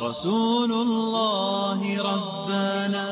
رسول الله ربنا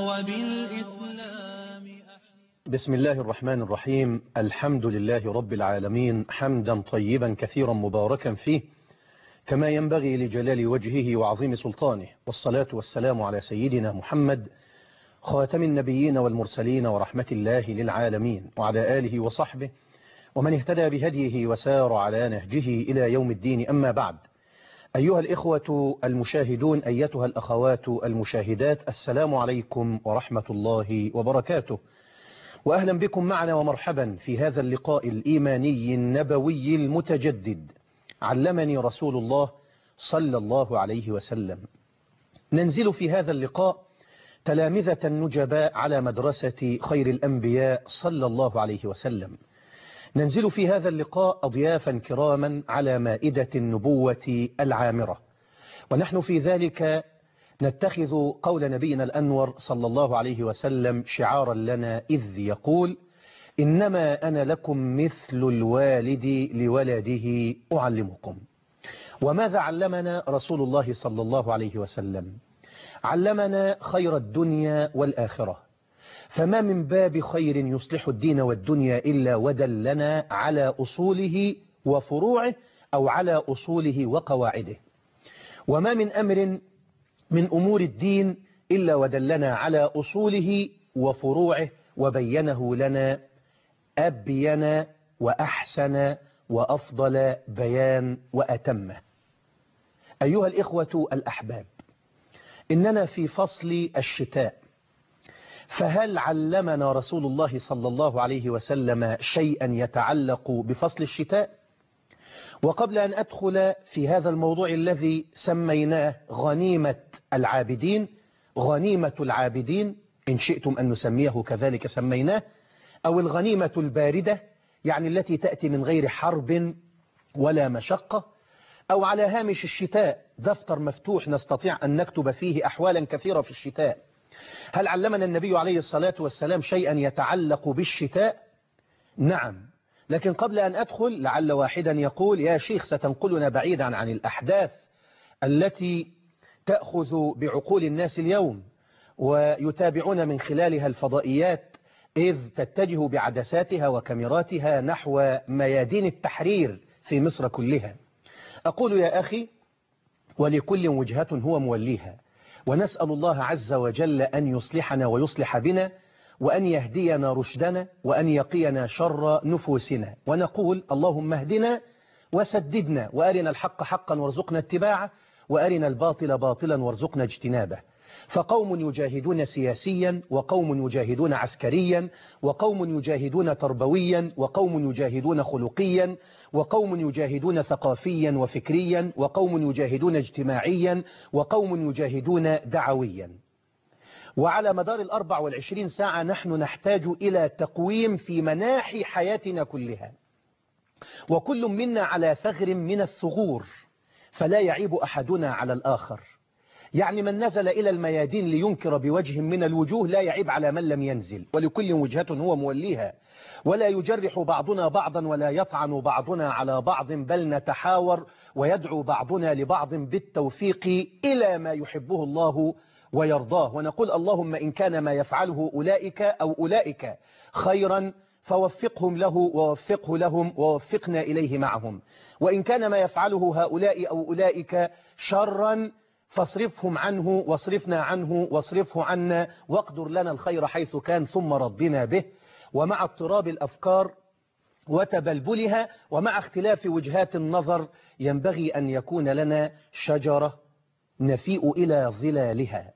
وبالإسلام بسم الله الرحمن الرحيم الحمد لله رب العالمين حمدا طيبا كثيرا مباركا فيه كما ينبغي لجلال وجهه وعظيم سلطانه والصلاة والسلام على سيدنا محمد خاتم النبيين والمرسلين ورحمة الله للعالمين وعلى آله وصحبه ومن اهتدى بهديه وسار على نهجه إلى يوم الدين أما بعد أيها الإخوة المشاهدون أيتها الأخوات المشاهدات السلام عليكم ورحمة الله وبركاته وأهلا بكم معنا ومرحبا في هذا اللقاء الإيماني النبوي المتجدد علمني رسول الله صلى الله عليه وسلم ننزل في هذا اللقاء تلامذة نجباء على مدرسة خير الأنبياء صلى الله عليه وسلم ننزل في هذا اللقاء أضيافا كراما على مائدة النبوة العامرة ونحن في ذلك نتخذ قول نبينا الأنور صلى الله عليه وسلم شعارا لنا إذ يقول إنما أنا لكم مثل الوالد لولده أعلمكم وماذا علمنا رسول الله صلى الله عليه وسلم علمنا خير الدنيا والآخرة فما من باب خير يصلح الدين والدنيا إلا ودلنا على أصوله وفروعه أو على أصوله وقواعده وما من أمر من أمور الدين إلا ودلنا على أصوله وفروعه وبينه لنا أبين وأحسن وأفضل بيان وأتمه أيها الإخوة الأحباب إننا في فصل الشتاء فهل علمنا رسول الله صلى الله عليه وسلم شيئا يتعلق بفصل الشتاء وقبل أن أدخل في هذا الموضوع الذي سميناه غنيمة العابدين غنيمة العابدين إن شئتم أن نسميه كذلك سميناه أو الغنيمة الباردة يعني التي تأتي من غير حرب ولا مشقة أو على هامش الشتاء دفتر مفتوح نستطيع أن نكتب فيه أحوالا كثيرة في الشتاء هل علمنا النبي عليه الصلاة والسلام شيئا يتعلق بالشتاء نعم لكن قبل أن أدخل لعل واحدا يقول يا شيخ ستنقلنا بعيدا عن الأحداث التي تأخذ بعقول الناس اليوم ويتابعون من خلالها الفضائيات إذ تتجه بعدساتها وكاميراتها نحو ميادين التحرير في مصر كلها أقول يا أخي ولكل وجهة هو موليها ونسأل الله عز وجل أن يصلحنا ويصلح بنا وأن يهدينا رشدنا وأن يقينا شر نفوسنا ونقول اللهم اهدنا وسددنا وأرنا الحق حقا وارزقنا اتباعه وأرنا الباطل باطلا وارزقنا اجتنابه فقوم يجاهدون سياسيا وقوم يجاهدون عسكريا وقوم يجاهدون تربويا وقوم يجاهدون خلقيا وقوم يجاهدون ثقافيا وفكريا وقوم يجاهدون اجتماعيا وقوم يجاهدون دعويا وعلى مدار الأربع والعشرين ساعة نحن نحتاج إلى تقويم في مناحي حياتنا كلها وكل منا على ثغر من الثغور فلا يعيب أحدنا على الآخر يعني من نزل إلى الميادين لينكر بوجه من الوجوه لا يعيب على من لم ينزل ولكل وجهة هو موليها ولا يجرح بعضنا بعضا ولا يطعن بعضنا على بعض بل نتحاور ويدعو بعضنا لبعض بالتوفيق إلى ما يحبه الله ويرضاه ونقول اللهم إن كان ما يفعله أولئك أو أولئك خيرا فوفقهم له ووفقه لهم ووفقنا إليه معهم وإن كان ما يفعله هؤلاء أو أولئك شرا فاصرفهم عنه واصرفنا عنه واصرفه عنا واقدر لنا الخير حيث كان ثم ردنا به ومع اضطراب الأفكار وتبلبلها ومع اختلاف وجهات النظر ينبغي أن يكون لنا شجرة نفيء إلى ظلالها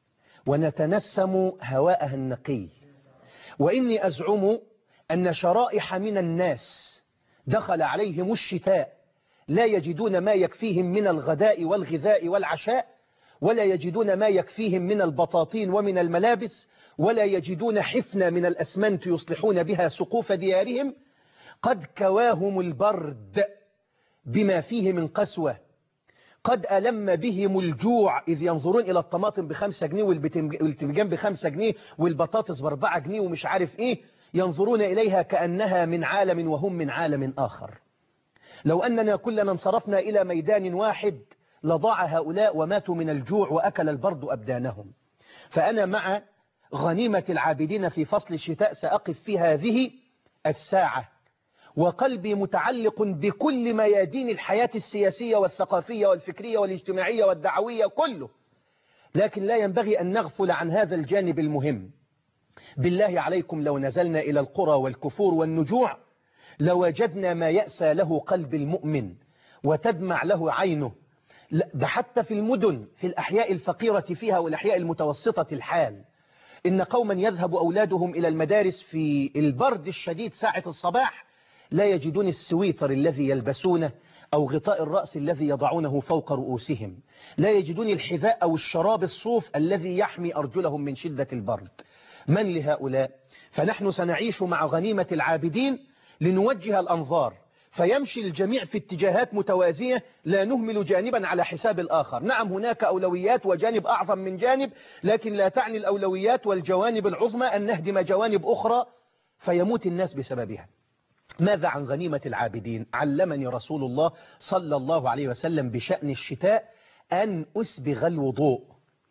ونتنسم هواءها النقي وإني أزعم أن شرائح من الناس دخل عليهم الشتاء لا يجدون ما يكفيهم من الغداء والغذاء والعشاء ولا يجدون ما يكفيهم من البطاطين ومن الملابس ولا يجدون حفنة من الأسمنت يصلحون بها سقوف ديارهم قد كواهم البرد بما فيه من قسوة قد ألم بهم الجوع إذ ينظرون إلى الطماطم بخمسة جنيه والبتنجان بخمسة جنيه والبطاطس باربعة جنيه ومش عارف إيه ينظرون إليها كأنها من عالم وهم من عالم آخر لو أننا كلنا انصرفنا إلى ميدان واحد لضاع هؤلاء وماتوا من الجوع وأكل البرد أبدانهم فأنا مع غنيمة العابدين في فصل الشتاء سأقف في هذه الساعة وقلبي متعلق بكل ميادين الحياة السياسية والثقافية والفكرية والاجتماعية والدعوية كله لكن لا ينبغي أن نغفل عن هذا الجانب المهم بالله عليكم لو نزلنا إلى القرى والكفور والنجوع لوجدنا ما يأسى له قلب المؤمن وتدمع له عينه ده حتى في المدن في الأحياء الفقيرة فيها والأحياء المتوسطة الحال إن قوما يذهب أولادهم إلى المدارس في البرد الشديد ساعة الصباح لا يجدون السويتر الذي يلبسونه أو غطاء الرأس الذي يضعونه فوق رؤوسهم لا يجدون الحذاء أو الشراب الصوف الذي يحمي أرجلهم من شدة البرد من لهؤلاء فنحن سنعيش مع غنيمة العابدين لنوجه الأنظار فيمشي الجميع في اتجاهات متوازية لا نهمل جانبا على حساب الآخر نعم هناك أولويات وجانب أعظم من جانب لكن لا تعني الأولويات والجوانب العظمى أن نهدم جوانب أخرى فيموت الناس بسببها ماذا عن غنيمة العابدين علمني رسول الله صلى الله عليه وسلم بشأن الشتاء أن أسبغ الوضوء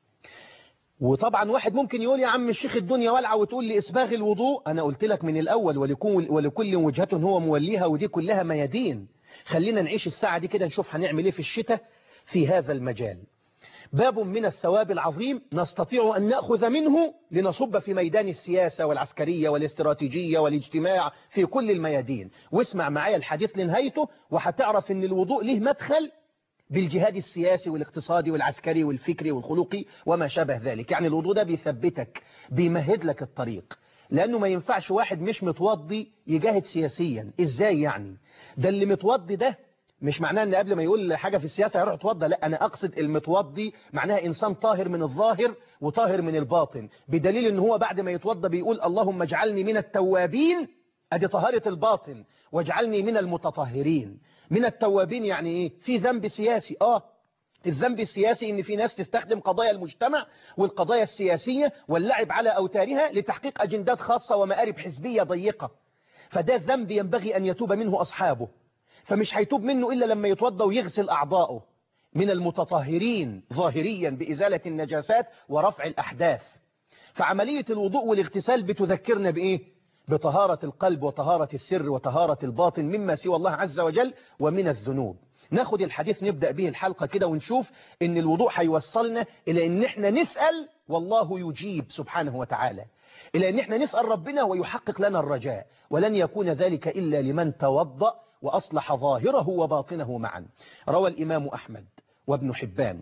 وطبعا واحد ممكن يقول يا عم الشيخ الدنيا والعة وتقول لي إسباغ الوضوء أنا قلت لك من الأول ولكل, ولكل وجهة هو موليها ودي كلها ميادين خلينا نعيش الساعة دي كده نشوف هنعمل إيه في الشتاء في هذا المجال باب من الثواب العظيم نستطيع أن نأخذ منه لنصب في ميدان السياسة والعسكرية والاستراتيجية والاجتماع في كل الميادين واسمع معايا الحديث لنهايته وهتعرف أن الوضوء له مدخل بالجهاد السياسي والاقتصادي والعسكري والفكري والخلقي وما شابه ذلك يعني الوضوء ده بيثبتك بيمهد لك الطريق لأنه ما ينفعش واحد مش متوضي يجاهد سياسيا إزاي يعني ده اللي متوضي ده مش معناه ان قبل ما يقول حاجة في السياسة يروح يتوضى لا انا اقصد المتوضي معناها انسان طاهر من الظاهر وطاهر من الباطن بدليل ان هو بعد ما يتوضى بيقول اللهم اجعلني من التوابين ادي طهارة الباطن واجعلني من المتطهرين من التوابين يعني ايه في ذنب سياسي اه الذنب السياسي ان في ناس تستخدم قضايا المجتمع والقضايا السياسية واللعب على اوتارها لتحقيق اجندات خاصة ومآرب حزبية ضيقة فده ذنب ينبغي ان يتوب منه اصحابه فمش هيتوب منه إلا لما يتوضى ويغسل أعضاءه من المتطهرين ظاهريا بإزالة النجاسات ورفع الأحداث فعملية الوضوء والاغتسال بتذكرنا بإيه؟ بطهارة القلب وطهارة السر وطهارة الباطن مما سوى الله عز وجل ومن الذنوب ناخد الحديث نبدأ به الحلقة كده ونشوف ان الوضوء هيوصلنا إلى ان احنا نسأل والله يجيب سبحانه وتعالى إلى ان احنا نسأل ربنا ويحقق لنا الرجاء ولن يكون ذلك إلا لمن توضأ وأصلح ظاهره وباطنه معا روى الإمام أحمد وابن حبان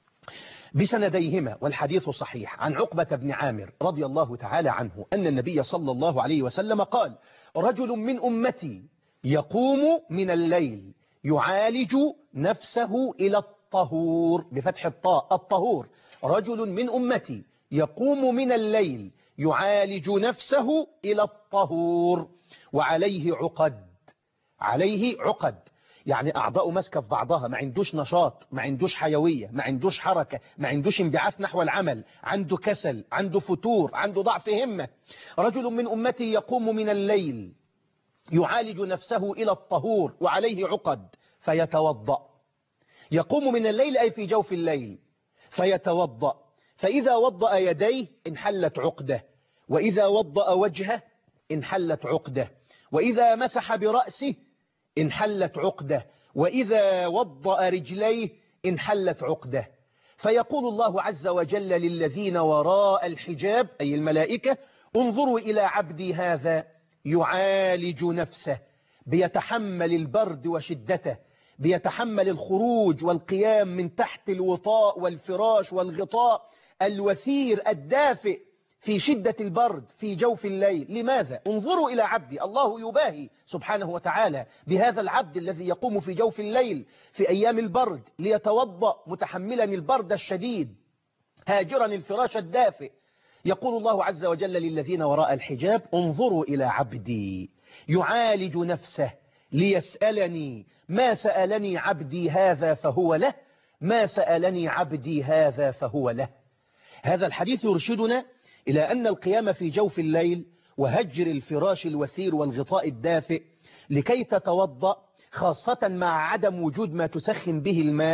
بسنديهما والحديث صحيح عن عقبة بن عامر رضي الله تعالى عنه أن النبي صلى الله عليه وسلم قال رجل من أمتي يقوم من الليل يعالج نفسه إلى الطهور بفتح الطاء الطهور رجل من أمتي يقوم من الليل يعالج نفسه إلى الطهور وعليه عقد عليه عقد يعني أعضاءه ماسكة في بعضها ما عندوش نشاط ما عندوش حيوية ما عندوش حركة ما عندوش انبعاث نحو العمل عنده كسل عنده فتور عنده ضعف همة رجل من أمتي يقوم من الليل يعالج نفسه إلى الطهور وعليه عقد فيتوضأ يقوم من الليل أي في جوف الليل فيتوضأ فإذا وضأ يديه انحلت عقده وإذا وضأ وجهه انحلت عقده وإذا مسح برأسه انحلت عقده وإذا وضأ رجليه انحلت عقده فيقول الله عز وجل للذين وراء الحجاب أي الملائكة انظروا إلى عبدي هذا يعالج نفسه بيتحمل البرد وشدته بيتحمل الخروج والقيام من تحت الوطاء والفراش والغطاء الوثير الدافئ في شدة البرد في جوف الليل لماذا؟ انظروا إلى عبدي الله يباهي سبحانه وتعالى بهذا العبد الذي يقوم في جوف الليل في أيام البرد ليتوضأ متحملا البرد الشديد هاجرا الفراش الدافئ يقول الله عز وجل للذين وراء الحجاب انظروا إلى عبدي يعالج نفسه ليسألني ما سألني عبدي هذا فهو له ما سألني عبدي هذا فهو له هذا الحديث يرشدنا إلى أن القيام في جوف الليل وهجر الفراش الوثير والغطاء الدافئ لكي تتوضأ خاصة مع عدم وجود ما تسخن به الماء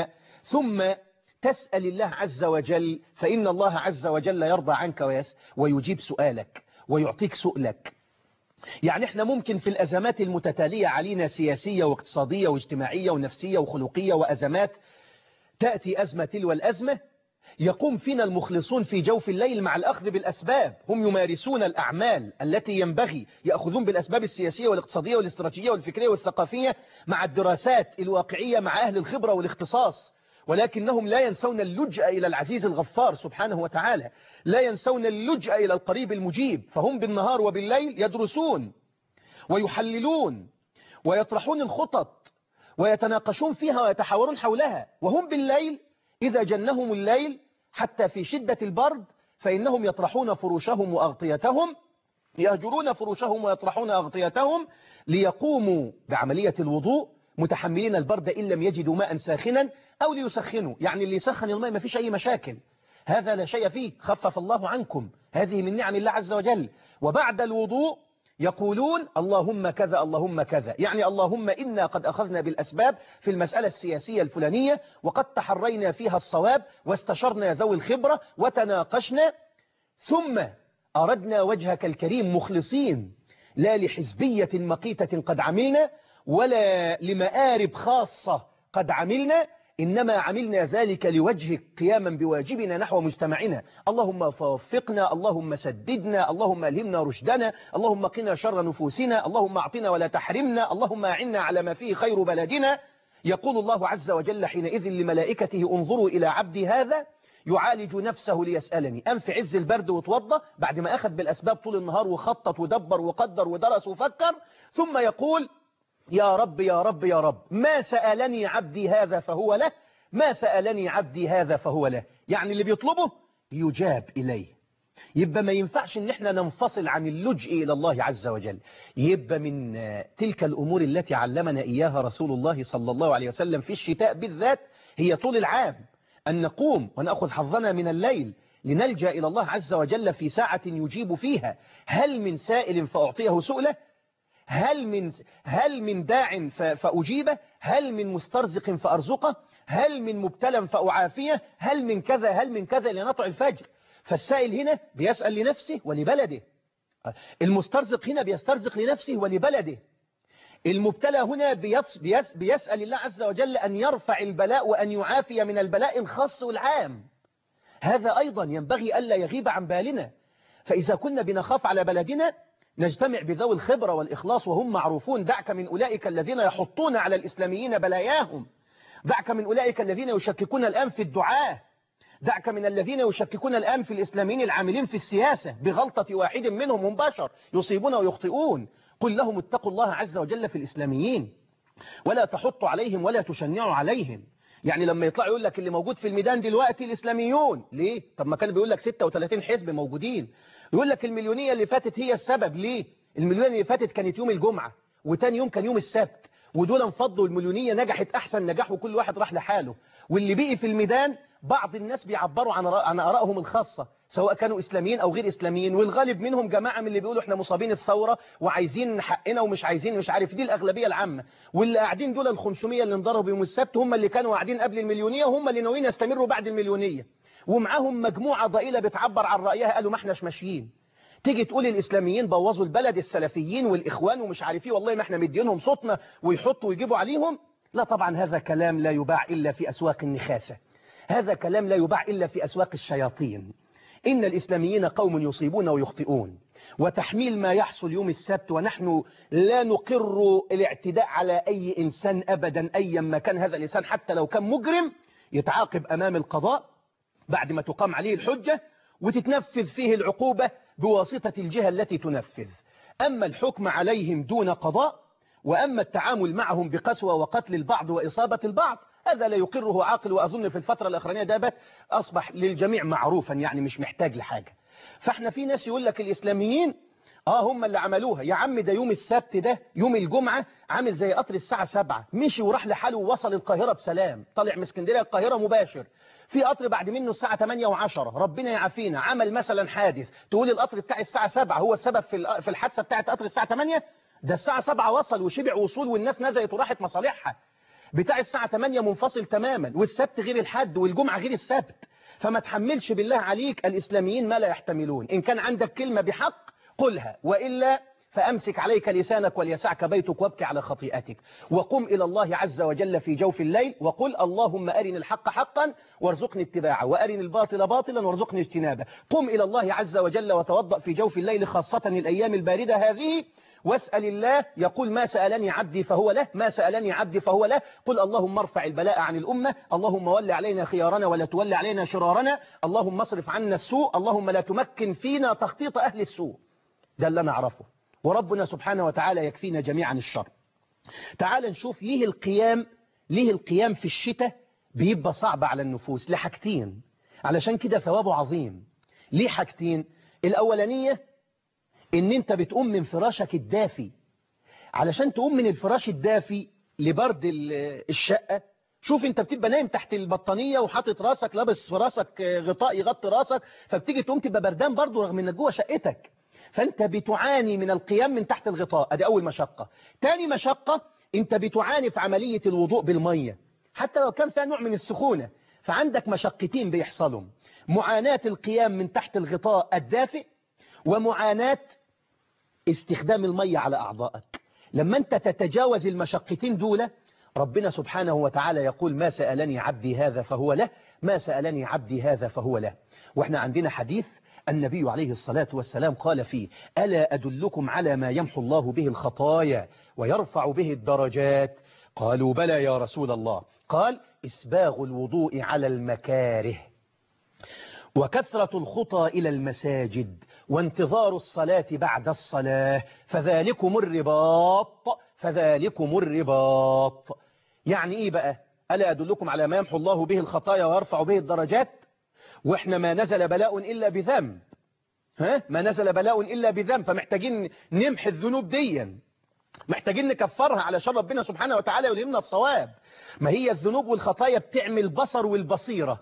ثم تسأل الله عز وجل فإن الله عز وجل يرضى عنك ويس ويجيب سؤالك ويعطيك سؤلك يعني احنا ممكن في الأزمات المتتالية علينا سياسية واقتصادية واجتماعية ونفسية وخلقية وأزمات تأتي أزمة تلو الأزمة يقوم فينا المخلصون في جوف الليل مع الأخذ بالأسباب هم يمارسون الأعمال التي ينبغي يأخذون بالأسباب السياسية والاقتصادية والاستراتيجية والفكرية والثقافية مع الدراسات الواقعية مع أهل الخبرة والاختصاص ولكنهم لا ينسون اللجأ إلى العزيز الغفار سبحانه وتعالى لا ينسون اللجأ إلى القريب المجيب فهم بالنهار وبالليل يدرسون ويحللون ويطرحون الخطط ويتناقشون فيها ويتحاورون حولها وهم بالليل إذا جنهم الليل حتى في شدة البرد فإنهم يطرحون فروشهم وأغطيتهم يهجرون فروشهم ويطرحون أغطيتهم ليقوموا بعملية الوضوء متحملين البرد إن لم يجدوا ماء ساخنا أو ليسخنوا يعني اللي يسخن الماء ما فيش أي مشاكل هذا لا شيء فيه خفف الله عنكم هذه من نعم الله عز وجل وبعد الوضوء يقولون اللهم كذا اللهم كذا يعني اللهم إنا قد أخذنا بالأسباب في المسألة السياسية الفلانية وقد تحرينا فيها الصواب واستشرنا ذوي الخبرة وتناقشنا ثم أردنا وجهك الكريم مخلصين لا لحزبية مقيتة قد عملنا ولا لمآرب خاصة قد عملنا إنما عملنا ذلك لوجهك قياما بواجبنا نحو مجتمعنا اللهم فوفقنا اللهم سددنا اللهم ألهمنا رشدنا اللهم قنا شر نفوسنا اللهم أعطنا ولا تحرمنا اللهم أعنا على ما فيه خير بلدنا يقول الله عز وجل حينئذ لملائكته انظروا إلى عبدي هذا يعالج نفسه ليسألني أم في عز البرد وتوضى بعد ما أخذ بالأسباب طول النهار وخطط ودبر وقدر ودرس وفكر ثم يقول يا رب يا رب يا رب ما سألني عبدي هذا فهو له ما سألني عبدي هذا فهو له يعني اللي بيطلبه يجاب إليه يبقى ما ينفعش ان احنا ننفصل عن اللجء إلى الله عز وجل يبقى من تلك الأمور التي علمنا إياها رسول الله صلى الله عليه وسلم في الشتاء بالذات هي طول العام أن نقوم ونأخذ حظنا من الليل لنلجأ إلى الله عز وجل في ساعة يجيب فيها هل من سائل فأعطيه سؤله هل من هل من داع فأجيبه هل من مسترزق فأرزقه هل من مبتلى فأعافيه هل من كذا هل من كذا لنطع الفجر فالسائل هنا بيسأل لنفسه ولبلده المسترزق هنا بيسترزق لنفسه ولبلده المبتلى هنا بيس بيس بيسأل الله عز وجل أن يرفع البلاء وأن يعافي من البلاء الخاص والعام هذا أيضا ينبغي ألا يغيب عن بالنا فإذا كنا بنخاف على بلدنا نجتمع بذوي الخبرة والإخلاص وهم معروفون دعك من أولئك الذين يحطون على الإسلاميين بلاياهم دعك من أولئك الذين يشككون الآن في الدعاة دعك من الذين يشككون الآن في الإسلاميين العاملين في السياسة بغلطة واحد منهم هم بشر يصيبون ويخطئون قل لهم اتقوا الله عز وجل في الإسلاميين ولا تحطوا عليهم ولا تشنعوا عليهم يعني لما يطلع يقول لك اللي موجود في الميدان دلوقتي الإسلاميون ليه؟ طب ما كان بيقول لك 36 حزب موجودين يقول لك المليونية اللي فاتت هي السبب ليه؟ المليونية اللي فاتت كانت يوم الجمعة وتاني يوم كان يوم السبت ودول انفضوا المليونية نجحت أحسن نجاح وكل واحد راح لحاله واللي بقي في الميدان بعض الناس بيعبروا عن عن آرائهم الخاصة سواء كانوا إسلاميين أو غير إسلاميين والغالب منهم جماعة من اللي بيقولوا احنا مصابين الثورة وعايزين حقنا ومش عايزين مش عارف دي الأغلبية العامة واللي قاعدين دول ال 500 اللي انضربوا يوم السبت هم اللي كانوا قاعدين قبل المليونية وهم اللي ناويين يستمروا بعد المليونية ومعاهم مجموعة ضئيلة بتعبر عن رأيها قالوا ما احناش ماشيين تيجي تقول الإسلاميين بوظوا البلد السلفيين والإخوان ومش عارف ايه والله ما احنا مدينهم صوتنا ويحطوا ويجيبوا عليهم لا طبعا هذا كلام لا يباع إلا في أسواق النخاسة هذا كلام لا يباع إلا في أسواق الشياطين إن الإسلاميين قوم يصيبون ويخطئون وتحميل ما يحصل يوم السبت ونحن لا نقر الاعتداء على أي إنسان أبدا أيا ما كان هذا الإنسان حتى لو كان مجرم يتعاقب أمام القضاء بعد ما تقام عليه الحجة وتتنفذ فيه العقوبة بواسطة الجهة التي تنفذ أما الحكم عليهم دون قضاء وأما التعامل معهم بقسوة وقتل البعض وإصابة البعض هذا لا يقره عاقل وأظن في الفترة الأخرانية ده أصبح للجميع معروفا يعني مش محتاج لحاجة فاحنا في ناس يقول لك الإسلاميين اه هم اللي عملوها يا عم ده يوم السبت ده يوم الجمعة عامل زي قطر الساعة سبعة مشي وراح لحاله ووصل القاهرة بسلام طلع من اسكندريه القاهرة مباشر في قطر بعد منه الساعة 8 و10 ربنا يعافينا عمل مثلا حادث تقول القطر بتاع الساعة 7 هو السبب في في الحادثة بتاعت قطر الساعة 8 ده الساعة 7 وصل وشبع وصول والناس نزلت وراحت مصالحها بتاع الساعة 8 منفصل تماما والسبت غير الحد والجمعة غير السبت فما تحملش بالله عليك الإسلاميين ما لا يحتملون إن كان عندك كلمة بحق قلها وإلا فأمسك عليك لسانك وليسعك بيتك وابكي على خطيئتك وقم إلى الله عز وجل في جوف الليل وقل اللهم أرني الحق حقا وارزقني اتباعه وأرني الباطل باطلا وارزقني اجتنابه قم إلى الله عز وجل وتوضأ في جوف الليل خاصة الأيام الباردة هذه واسأل الله يقول ما سألني عبدي فهو له ما سألني عبدي فهو له قل اللهم ارفع البلاء عن الأمة اللهم ول علينا خيارنا ولا تول علينا شرارنا اللهم اصرف عنا السوء اللهم لا تمكن فينا تخطيط أهل السوء ده اللي نعرفه وربنا سبحانه وتعالى يكفينا جميعا الشر تعال نشوف ليه القيام ليه القيام في الشتاء بيبقى صعب على النفوس لحاجتين علشان كده ثوابه عظيم ليه حاجتين الأولانية ان انت بتقوم من فراشك الدافي علشان تقوم من الفراش الدافي لبرد الشقة شوف انت بتبقى نايم تحت البطانية وحاطط راسك لابس في راسك غطاء يغطي راسك فبتيجي تقوم تبقى بردان برضه رغم انك جوه شقتك فانت بتعاني من القيام من تحت الغطاء ادي اول مشقة تاني مشقة انت بتعاني في عملية الوضوء بالمية حتى لو كان فيها نوع من السخونة فعندك مشقتين بيحصلوا معاناة القيام من تحت الغطاء الدافئ ومعاناة استخدام المية على أعضائك لما أنت تتجاوز المشقتين دول ربنا سبحانه وتعالى يقول ما سألني عبدي هذا فهو له ما سألني عبدي هذا فهو له وإحنا عندنا حديث النبي عليه الصلاة والسلام قال فيه ألا أدلكم على ما يمحو الله به الخطايا ويرفع به الدرجات قالوا بلى يا رسول الله قال إسباغ الوضوء على المكاره وكثرة الخطى إلى المساجد وانتظار الصلاة بعد الصلاة فذلكم الرباط فذلكم الرباط يعني إيه بقى ألا أدلكم على ما يمحو الله به الخطايا ويرفع به الدرجات وإحنا ما نزل بلاء إلا بذنب ها ما نزل بلاء إلا بذنب فمحتاجين نمحي الذنوب ديا محتاجين نكفرها علشان ربنا سبحانه وتعالى يلهمنا الصواب ما هي الذنوب والخطايا بتعمل البصر والبصيرة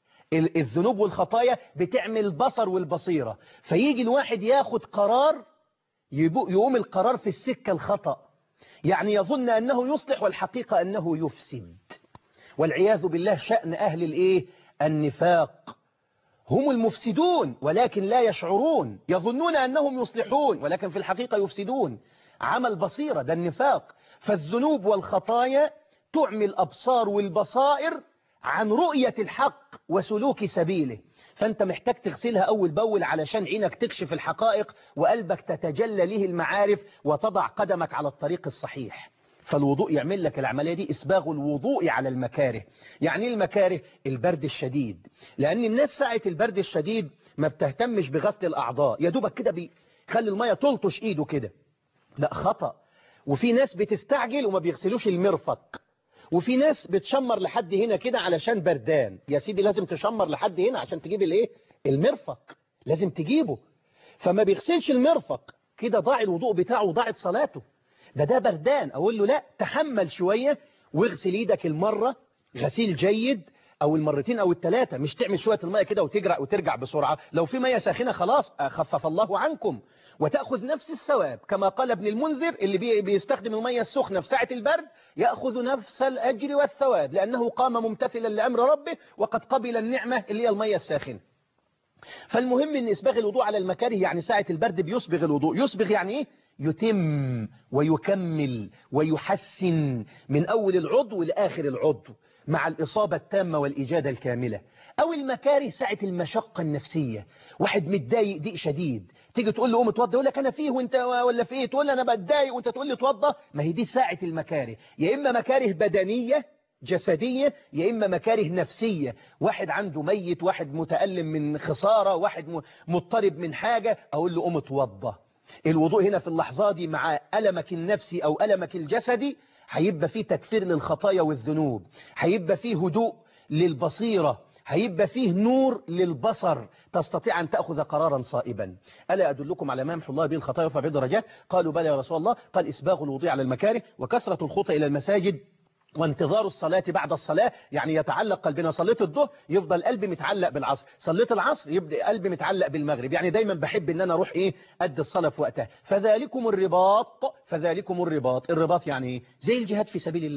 الذنوب والخطايا بتعمل البصر والبصيرة فيجي الواحد ياخد قرار يقوم القرار في السكة الخطأ يعني يظن أنه يصلح والحقيقة أنه يفسد والعياذ بالله شأن أهل الإيه النفاق هم المفسدون ولكن لا يشعرون يظنون أنهم يصلحون ولكن في الحقيقة يفسدون عمل بصيرة ده النفاق فالذنوب والخطايا تعمي الأبصار والبصائر عن رؤية الحق وسلوك سبيله فأنت محتاج تغسلها أول بأول علشان عينك تكشف الحقائق وقلبك تتجلى له المعارف وتضع قدمك على الطريق الصحيح فالوضوء يعمل لك العملية دي إسباغ الوضوء على المكاره يعني المكاره البرد الشديد لأن الناس ساعة البرد الشديد ما بتهتمش بغسل الأعضاء يا دوبك كده بيخلي المية تلطش إيده كده لا خطأ وفي ناس بتستعجل وما بيغسلوش المرفق وفي ناس بتشمر لحد هنا كده علشان بردان يا سيدي لازم تشمر لحد هنا عشان تجيب الايه المرفق لازم تجيبه فما بيغسلش المرفق كده ضاع الوضوء بتاعه وضاعت صلاته ده ده بردان اقول له لا تحمل شوية واغسل ايدك المرة غسيل جيد او المرتين او الثلاثة مش تعمل شوية المية كده وتجرأ وترجع بسرعة لو في مية ساخنة خلاص خفف الله عنكم وتأخذ نفس الثواب كما قال ابن المنذر اللي بي بيستخدم المية السخنة في ساعة البرد يأخذ نفس الأجر والثواب لأنه قام ممتثلا لأمر ربه وقد قبل النعمة اللي هي المية الساخنة فالمهم ان إسباغ الوضوء على المكاره يعني ساعة البرد بيسبغ الوضوء يسبغ يعني إيه؟ يتم ويكمل ويحسن من أول العضو لآخر العضو مع الإصابة التامة والإجادة الكاملة أو المكاره ساعة المشقة النفسية واحد متضايق ضيق شديد تيجي تقول له قوم اتوضى يقول لك انا فيه وانت ولا في ايه تقول له انا بتضايق وانت تقول لي اتوضى ما هي دي ساعة المكاره يا اما مكاره بدنية جسدية يا إما مكاره نفسية واحد عنده ميت واحد متألم من خسارة واحد مضطرب من حاجة أقول له قوم اتوضى الوضوء هنا في اللحظة دي مع ألمك النفسي أو ألمك الجسدي هيبقى فيه تكفير للخطايا والذنوب هيبقى فيه هدوء للبصيرة هيبقى فيه نور للبصر تستطيع أن تأخذ قرارا صائبا ألا أدلكم على ما يمحو الله به الخطايا ويرفع به الدرجات قالوا بلى يا رسول الله قال إسباغ الوضوء على المكاره وكثرة الخطى إلى المساجد وانتظار الصلاة بعد الصلاة يعني يتعلق قلبنا صليت الظهر يفضل قلبي متعلق بالعصر صليت العصر يبدأ قلبي متعلق بالمغرب يعني دايما بحب ان انا اروح ايه ادي الصلاة في وقتها فذلكم الرباط فذلكم الرباط الرباط يعني ايه زي الجهاد في سبيل الله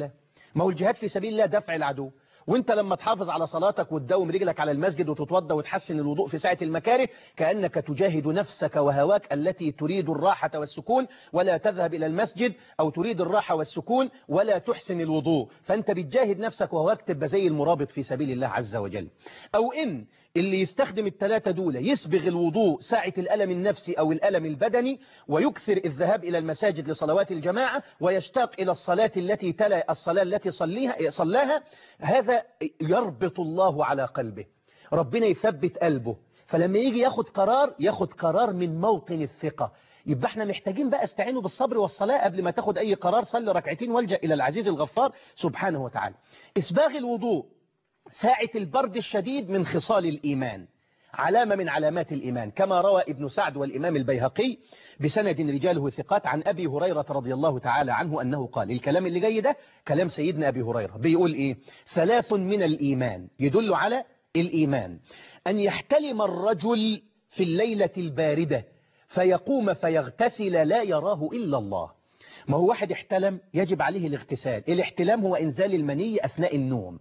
ما هو الجهاد في سبيل الله دفع العدو وانت لما تحافظ على صلاتك وتداوم رجلك على المسجد وتتوضى وتحسن الوضوء في ساعة المكاره كأنك تجاهد نفسك وهواك التي تريد الراحة والسكون ولا تذهب إلى المسجد أو تريد الراحة والسكون ولا تحسن الوضوء فأنت بتجاهد نفسك وهواك تبقى زي المرابط في سبيل الله عز وجل أو إن اللي يستخدم الثلاثة دول يسبغ الوضوء ساعة الألم النفسي أو الألم البدني ويكثر الذهاب إلى المساجد لصلوات الجماعة ويشتاق إلى الصلاة التي تلا الصلاة التي صليها صلاها هذا يربط الله على قلبه ربنا يثبت قلبه فلما يجي ياخد قرار ياخد قرار من موطن الثقة يبقى احنا محتاجين بقى استعينوا بالصبر والصلاة قبل ما تاخد أي قرار صلي ركعتين والجأ إلى العزيز الغفار سبحانه وتعالى إسباغ الوضوء ساعة البرد الشديد من خصال الإيمان علامة من علامات الإيمان كما روى ابن سعد والإمام البيهقي بسند رجاله ثقات عن أبي هريرة رضي الله تعالى عنه أنه قال الكلام اللي جاي ده كلام سيدنا أبي هريرة بيقول إيه ثلاث من الإيمان يدل على الإيمان أن يحتلم الرجل في الليلة الباردة فيقوم فيغتسل لا يراه إلا الله ما هو واحد احتلم يجب عليه الاغتسال الاحتلام هو إنزال المني أثناء النوم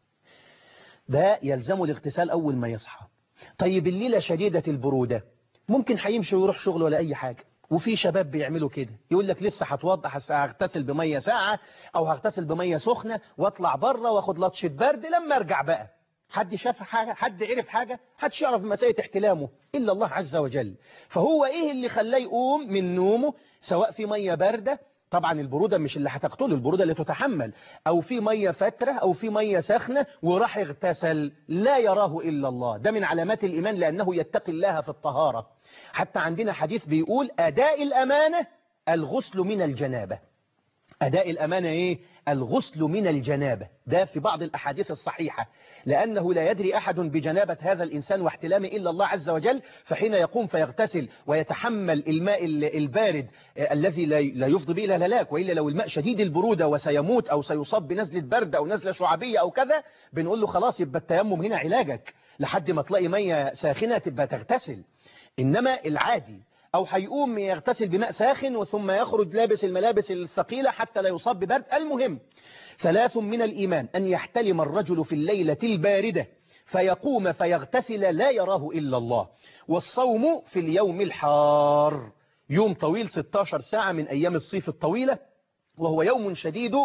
ده يلزمه الاغتسال أول ما يصحى طيب الليلة شديدة البرودة ممكن هيمشي ويروح شغل ولا أي حاجة وفي شباب بيعملوا كده يقول لك لسه هتوضى هغتسل بمية ساعة أو هغتسل بمية سخنة واطلع بره واخد لطشة برد لما ارجع بقى حد شاف حاجة حد عرف حاجة حدش يعرف مسألة احتلامه إلا الله عز وجل فهو إيه اللي خلاه يقوم من نومه سواء في مية باردة طبعا البرودة مش اللي هتقتله البرودة اللي تتحمل أو في مية فترة أو في مية سخنة وراح اغتسل لا يراه إلا الله ده من علامات الإيمان لأنه يتقي الله في الطهارة حتى عندنا حديث بيقول أداء الأمانة الغسل من الجنابة أداء الأمانة إيه؟ الغسل من الجنابة ده في بعض الأحاديث الصحيحة لأنه لا يدري أحد بجنابة هذا الإنسان واحتلامه إلا الله عز وجل فحين يقوم فيغتسل ويتحمل الماء البارد الذي لا يفضي به إلى الهلاك وإلا لو الماء شديد البرودة وسيموت أو سيصاب بنزلة برد أو نزلة شعبية أو كذا بنقول له خلاص يبقى التيمم هنا علاجك لحد ما تلاقي مية ساخنة تبقى تغتسل إنما العادي أو هيقوم يغتسل بماء ساخن وثم يخرج لابس الملابس الثقيلة حتى لا يصاب ببرد المهم ثلاث من الإيمان أن يحتلم الرجل في الليلة الباردة فيقوم فيغتسل لا يراه إلا الله والصوم في اليوم الحار يوم طويل 16 ساعة من أيام الصيف الطويلة وهو يوم شديد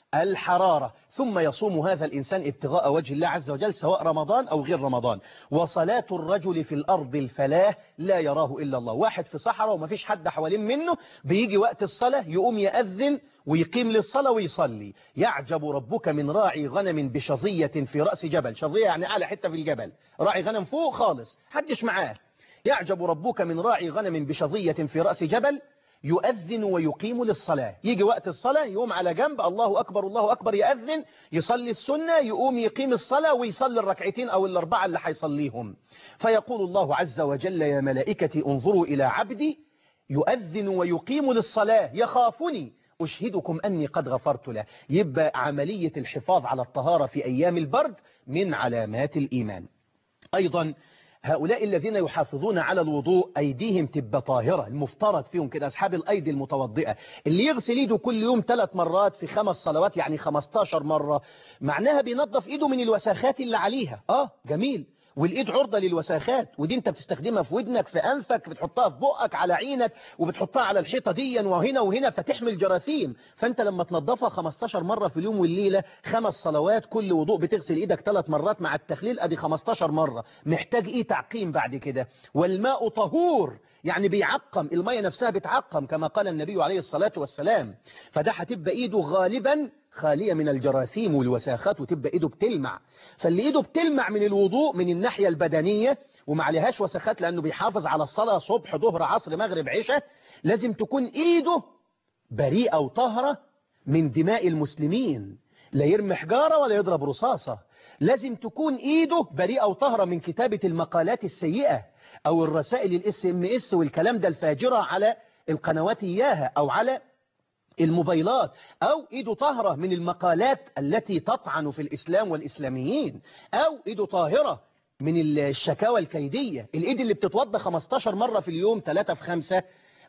الحرارة ثم يصوم هذا الإنسان ابتغاء وجه الله عز وجل سواء رمضان أو غير رمضان وصلاة الرجل في الأرض الفلاة لا يراه إلا الله واحد في صحراء وما فيش حد حوالين منه بيجي وقت الصلاة يقوم يأذن ويقيم للصلاة ويصلي يعجب ربك من راعي غنم بشظية في رأس جبل شظية يعني أعلى حتة في الجبل راعي غنم فوق خالص حدش معاه يعجب ربك من راعي غنم بشظية في رأس جبل يؤذن ويقيم للصلاة يجي وقت الصلاة يقوم على جنب الله أكبر الله أكبر يأذن يصلي السنة يقوم يقيم الصلاة ويصلي الركعتين أو الأربعة اللي حيصليهم فيقول الله عز وجل يا ملائكتي انظروا إلى عبدي يؤذن ويقيم للصلاة يخافني أشهدكم أني قد غفرت له يبقى عملية الحفاظ على الطهارة في أيام البرد من علامات الإيمان أيضا هؤلاء الذين يحافظون على الوضوء أيديهم تبقى طاهرة المفترض فيهم كده أصحاب الأيدي المتوضئة اللي يغسل إيده كل يوم ثلاث مرات في خمس صلوات يعني 15 مرة معناها بينظف إيده من الوساخات اللي عليها آه جميل والإيد عرضة للوساخات ودي انت بتستخدمها في ودنك في أنفك بتحطها في بقك على عينك وبتحطها على الحيطة دي وهنا وهنا فتحمل جراثيم فانت لما تنظفها 15 مرة في اليوم والليلة خمس صلوات كل وضوء بتغسل ايدك ثلاث مرات مع التخليل ادي 15 مرة محتاج ايه تعقيم بعد كده والماء طهور يعني بيعقم المية نفسها بتعقم كما قال النبي عليه الصلاة والسلام فده هتبقى ايده غالبا خالية من الجراثيم والوساخات وتبقى ايده بتلمع فاللي ايده بتلمع من الوضوء من الناحية البدنية وما عليهاش وسخات لأنه بيحافظ على الصلاة صبح ظهر عصر مغرب عشاء لازم تكون ايده بريئة وطهرة من دماء المسلمين لا يرمي حجارة ولا يضرب رصاصة لازم تكون ايده بريئة وطهرة من كتابة المقالات السيئة او الرسائل الاس ام اس والكلام ده الفاجرة على القنوات اياها او على الموبايلات أو إيده طاهرة من المقالات التي تطعن في الإسلام والإسلاميين أو إيده طاهرة من الشكاوى الكيدية الإيد اللي بتتوضى 15 مرة في اليوم 3 في 5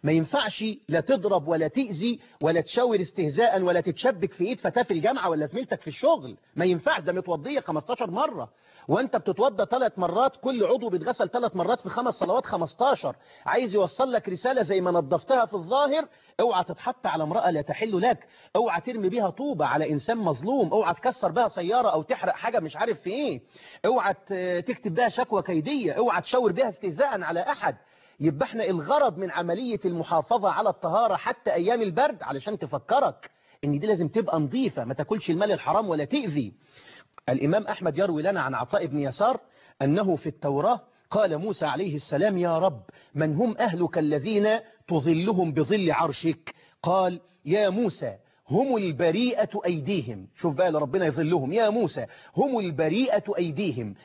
ما ينفعش لا تضرب ولا تأذي ولا تشاور استهزاء ولا تتشبك في ايد فتاة في الجامعة ولا زميلتك في الشغل ما ينفعش ده متوضية 15 مرة وانت بتتوضى ثلاث مرات كل عضو بيتغسل ثلاث مرات في خمس صلوات 15 عايز يوصل لك رسالة زي ما نظفتها في الظاهر اوعى تتحط على امرأة لا تحل لك اوعى ترمي بيها طوبة على انسان مظلوم اوعى تكسر بها سيارة او تحرق حاجة مش عارف في ايه اوعى تكتب بها شكوى كيدية اوعى تشاور بها استهزاء على احد يبقى احنا الغرض من عملية المحافظة على الطهارة حتى ايام البرد علشان تفكرك ان دي لازم تبقى نظيفة ما تاكلش المال الحرام ولا تأذي الامام احمد يروي لنا عن عطاء بن يسار انه في التوراة قال موسى عليه السلام يا رب من هم اهلك الذين تظلهم بظل عرشك قال يا موسى هم البريئة أيديهم شوف بقى لربنا يظلهم يا موسى هم البريئة أيديهم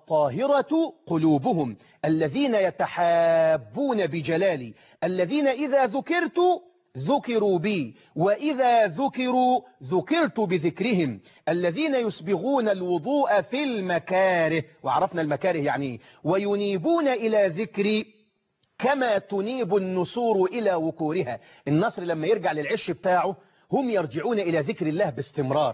الطاهرة قلوبهم الذين يتحابون بجلالي الذين إذا ذكرت ذكروا بي وإذا ذكروا ذكرت بذكرهم الذين يسبغون الوضوء في المكاره وعرفنا المكاره يعني وينيبون إلى ذكري كما تنيب النسور إلى وكورها النصر لما يرجع للعش بتاعه هم يرجعون إلى ذكر الله باستمرار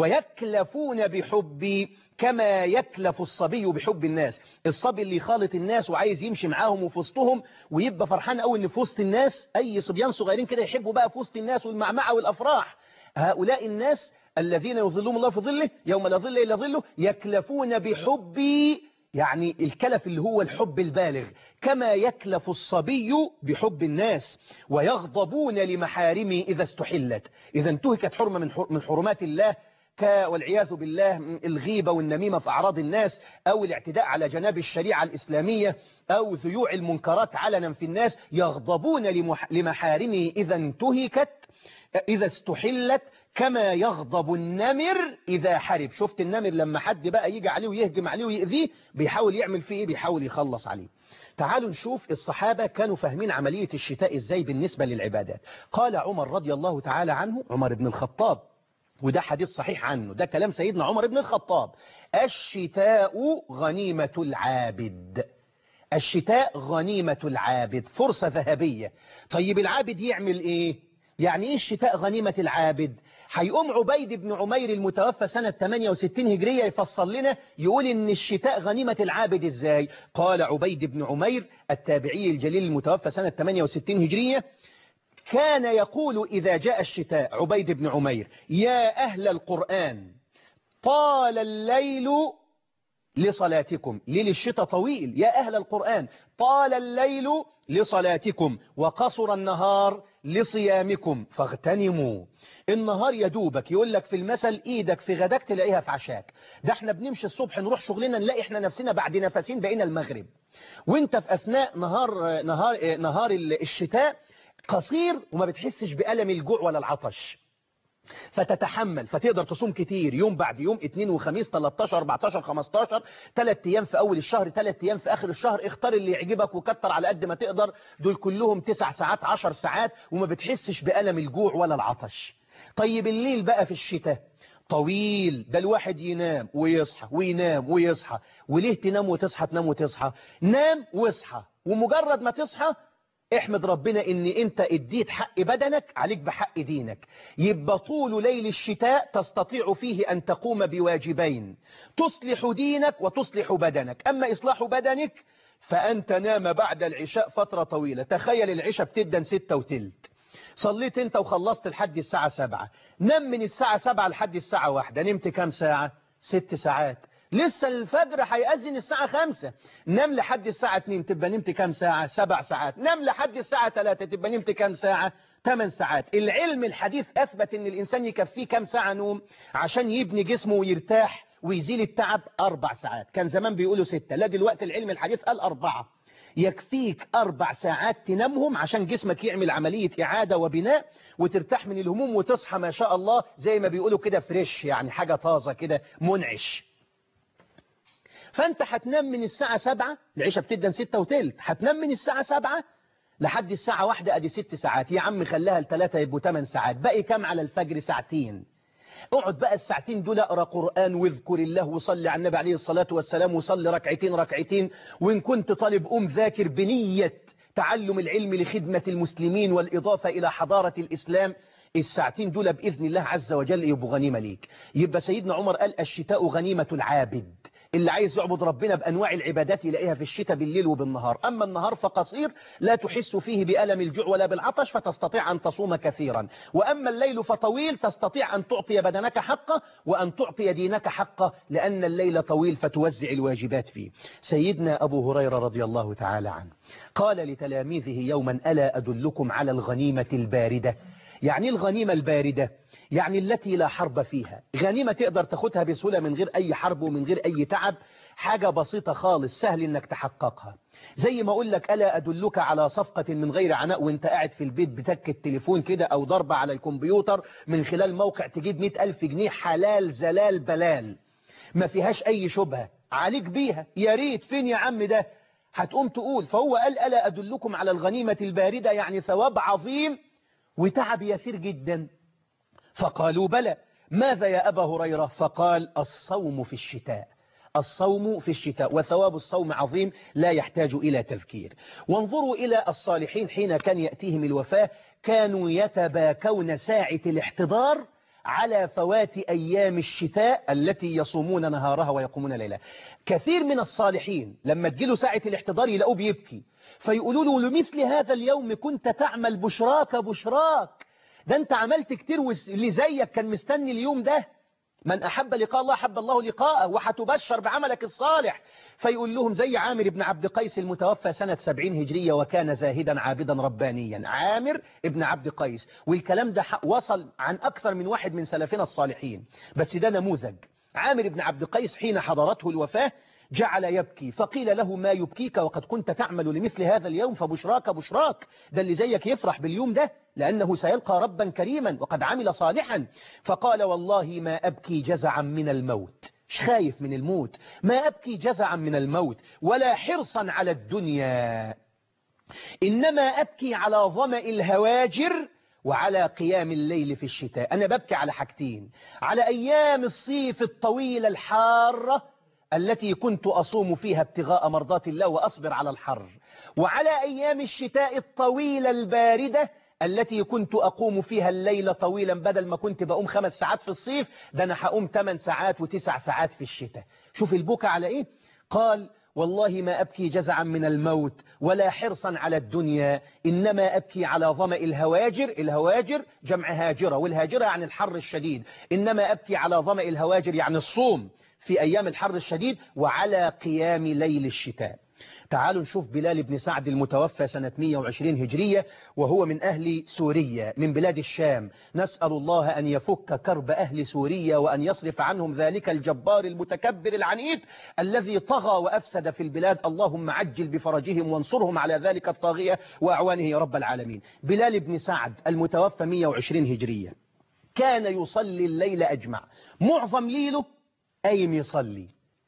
ويكلفون بحبي كما يكلف الصبي بحب الناس الصبي اللي يخالط الناس وعايز يمشي معاهم وفي وسطهم ويبقى فرحان قوي ان في وسط الناس اي صبيان صغيرين كده يحبوا بقى في وسط الناس والمعمعة والافراح هؤلاء الناس الذين يظلهم الله في ظله يوم لا ظل الا ظله يكلفون بحبي يعني الكلف اللي هو الحب البالغ كما يكلف الصبي بحب الناس ويغضبون لمحارمه إذا استحلت إذا انتهكت حرمة من حرمات الله والعياذ بالله الغيبة والنميمة في أعراض الناس أو الاعتداء على جناب الشريعة الإسلامية أو ذيوع المنكرات علنا في الناس يغضبون لمحارمه إذا انتهكت إذا استحلت كما يغضب النمر إذا حرب شفت النمر لما حد بقى يجي عليه ويهجم عليه ويأذيه بيحاول يعمل فيه إيه بيحاول يخلص عليه تعالوا نشوف الصحابة كانوا فاهمين عملية الشتاء إزاي بالنسبة للعبادات قال عمر رضي الله تعالى عنه عمر بن الخطاب وده حديث صحيح عنه ده كلام سيدنا عمر بن الخطاب الشتاء غنيمة العابد الشتاء غنيمة العابد فرصة ذهبية طيب العابد يعمل ايه يعني ايه الشتاء غنيمة العابد هيقوم عبيد بن عمير المتوفى سنة 68 هجرية يفصل لنا يقول ان الشتاء غنيمة العابد ازاي قال عبيد بن عمير التابعي الجليل المتوفى سنة 68 هجرية كان يقول إذا جاء الشتاء عبيد بن عمير يا أهل القرآن طال الليل لصلاتكم ليل الشتاء طويل يا أهل القرآن طال الليل لصلاتكم وقصر النهار لصيامكم فاغتنموا النهار يدوبك يقول لك في المثل ايدك في غداك تلاقيها في عشاك ده احنا بنمشي الصبح نروح شغلنا نلاقي احنا نفسنا بعد نفسين بقينا المغرب وانت في اثناء نهار نهار نهار الشتاء قصير وما بتحسش بألم الجوع ولا العطش فتتحمل فتقدر تصوم كتير يوم بعد يوم اثنين وخميس 13 14 15 ثلاث ايام في اول الشهر ثلاث ايام في اخر الشهر اختار اللي يعجبك وكتر على قد ما تقدر دول كلهم تسع ساعات 10 ساعات وما بتحسش بألم الجوع ولا العطش طيب الليل بقى في الشتاء طويل ده الواحد ينام ويصحى وينام ويصحى وليه تنام وتصحى تنام وتصحى نام واصحى ومجرد ما تصحى احمد ربنا ان انت اديت حق بدنك عليك بحق دينك يبقى طول ليل الشتاء تستطيع فيه ان تقوم بواجبين تصلح دينك وتصلح بدنك اما اصلاح بدنك فان تنام بعد العشاء فترة طويلة تخيل العشاء بتبدا ستة وتلت صليت انت وخلصت لحد الساعة سبعة نم من الساعة سبعة لحد الساعة واحدة نمت كام ساعة ست ساعات لسه الفجر هيأذن الساعة خمسة نام لحد الساعة اتنين تبقى نمت كام ساعة سبع ساعات نام لحد الساعة تلاتة تبقى نمت كام ساعة تمن ساعات العلم الحديث أثبت ان الإنسان يكفيه كام ساعة نوم عشان يبني جسمه ويرتاح ويزيل التعب أربع ساعات كان زمان بيقولوا ستة لا دلوقتي العلم الحديث قال أربعة يكفيك أربع ساعات تنامهم عشان جسمك يعمل عملية إعادة وبناء وترتاح من الهموم وتصحى ما شاء الله زي ما بيقولوا كده فريش يعني حاجة طازة كده منعش فانت هتنام من الساعة سبعة العشاء بتبدا ستة وتلت هتنام من الساعة سبعة لحد الساعة واحدة ادي ست ساعات يا عم خلاها الثلاثة يبقوا 8 ساعات باقي كام على الفجر ساعتين اقعد بقى الساعتين دول اقرا قرآن واذكر الله وصلي على النبي عليه الصلاة والسلام وصلي ركعتين ركعتين وان كنت طالب ام ذاكر بنية تعلم العلم لخدمة المسلمين والإضافة إلى حضارة الإسلام الساعتين دول بإذن الله عز وجل يبقوا غنيمة ليك يبقى سيدنا عمر قال الشتاء غنيمة العابد اللي عايز يعبد ربنا بأنواع العبادات يلاقيها في الشتاء بالليل وبالنهار أما النهار فقصير لا تحس فيه بألم الجوع ولا بالعطش فتستطيع أن تصوم كثيرا وأما الليل فطويل تستطيع أن تعطي بدنك حقه وأن تعطي دينك حقه لأن الليل طويل فتوزع الواجبات فيه سيدنا أبو هريرة رضي الله تعالى عنه قال لتلاميذه يوما ألا أدلكم على الغنيمة الباردة يعني الغنيمة الباردة يعني التي لا حرب فيها غنيمة تقدر تاخدها بسهولة من غير أي حرب ومن غير أي تعب حاجة بسيطة خالص سهل انك تحققها زي ما اقول لك ألا أدلك على صفقة من غير عناء وانت قاعد في البيت بتك التليفون كده أو ضربة على الكمبيوتر من خلال موقع تجيب مئة ألف جنيه حلال زلال بلال ما فيهاش أي شبهة عليك بيها يا ريت فين يا عم ده هتقوم تقول فهو قال ألا أدلكم على الغنيمة الباردة يعني ثواب عظيم وتعب يسير جدا فقالوا بلى ماذا يا أبا هريرة فقال الصوم في الشتاء الصوم في الشتاء وثواب الصوم عظيم لا يحتاج إلى تذكير وانظروا إلى الصالحين حين كان يأتيهم الوفاة كانوا يتباكون ساعة الاحتضار على فوات أيام الشتاء التي يصومون نهارها ويقومون ليلها كثير من الصالحين لما تجيله ساعة الاحتضار يلاقوه بيبكي فيقولوا له لمثل هذا اليوم كنت تعمل بشراك بشراك ده انت عملت كتير واللي زيك كان مستني اليوم ده من أحب لقاء الله أحب الله لقاءه وحتبشر بعملك الصالح فيقول لهم زي عامر بن عبد قيس المتوفى سنة 70 هجرية وكان زاهدا عابدا ربانيا عامر ابن عبد قيس والكلام ده وصل عن أكثر من واحد من سلفنا الصالحين بس ده نموذج عامر بن عبد قيس حين حضرته الوفاة جعل يبكي فقيل له ما يبكيك وقد كنت تعمل لمثل هذا اليوم فبشراك بشراك ده اللي زيك يفرح باليوم ده لأنه سيلقى ربا كريما وقد عمل صالحا فقال والله ما أبكي جزعا من الموت مش خايف من الموت ما أبكي جزعا من الموت ولا حرصا على الدنيا إنما أبكي على ظمأ الهواجر وعلى قيام الليل في الشتاء أنا ببكي على حاجتين على أيام الصيف الطويلة الحارة التي كنت أصوم فيها ابتغاء مرضات الله وأصبر على الحر وعلى أيام الشتاء الطويلة الباردة التي كنت أقوم فيها الليل طويلا بدل ما كنت بقوم خمس ساعات في الصيف ده أنا هقوم ثمان ساعات وتسع ساعات في الشتاء شوف البكى على إيه قال والله ما أبكي جزعا من الموت ولا حرصا على الدنيا إنما أبكي على ظمأ الهواجر الهواجر جمع هاجرة والهاجرة يعني الحر الشديد إنما أبكي على ظمأ الهواجر يعني الصوم في أيام الحر الشديد وعلى قيام ليل الشتاء تعالوا نشوف بلال بن سعد المتوفى سنة 120 هجرية وهو من أهل سوريا من بلاد الشام نسأل الله أن يفك كرب أهل سوريا وأن يصرف عنهم ذلك الجبار المتكبر العنيد الذي طغى وأفسد في البلاد اللهم عجل بفرجهم وانصرهم على ذلك الطاغية وأعوانه يا رب العالمين بلال بن سعد المتوفى 120 هجرية كان يصلي الليل أجمع معظم ليله قايم يصلي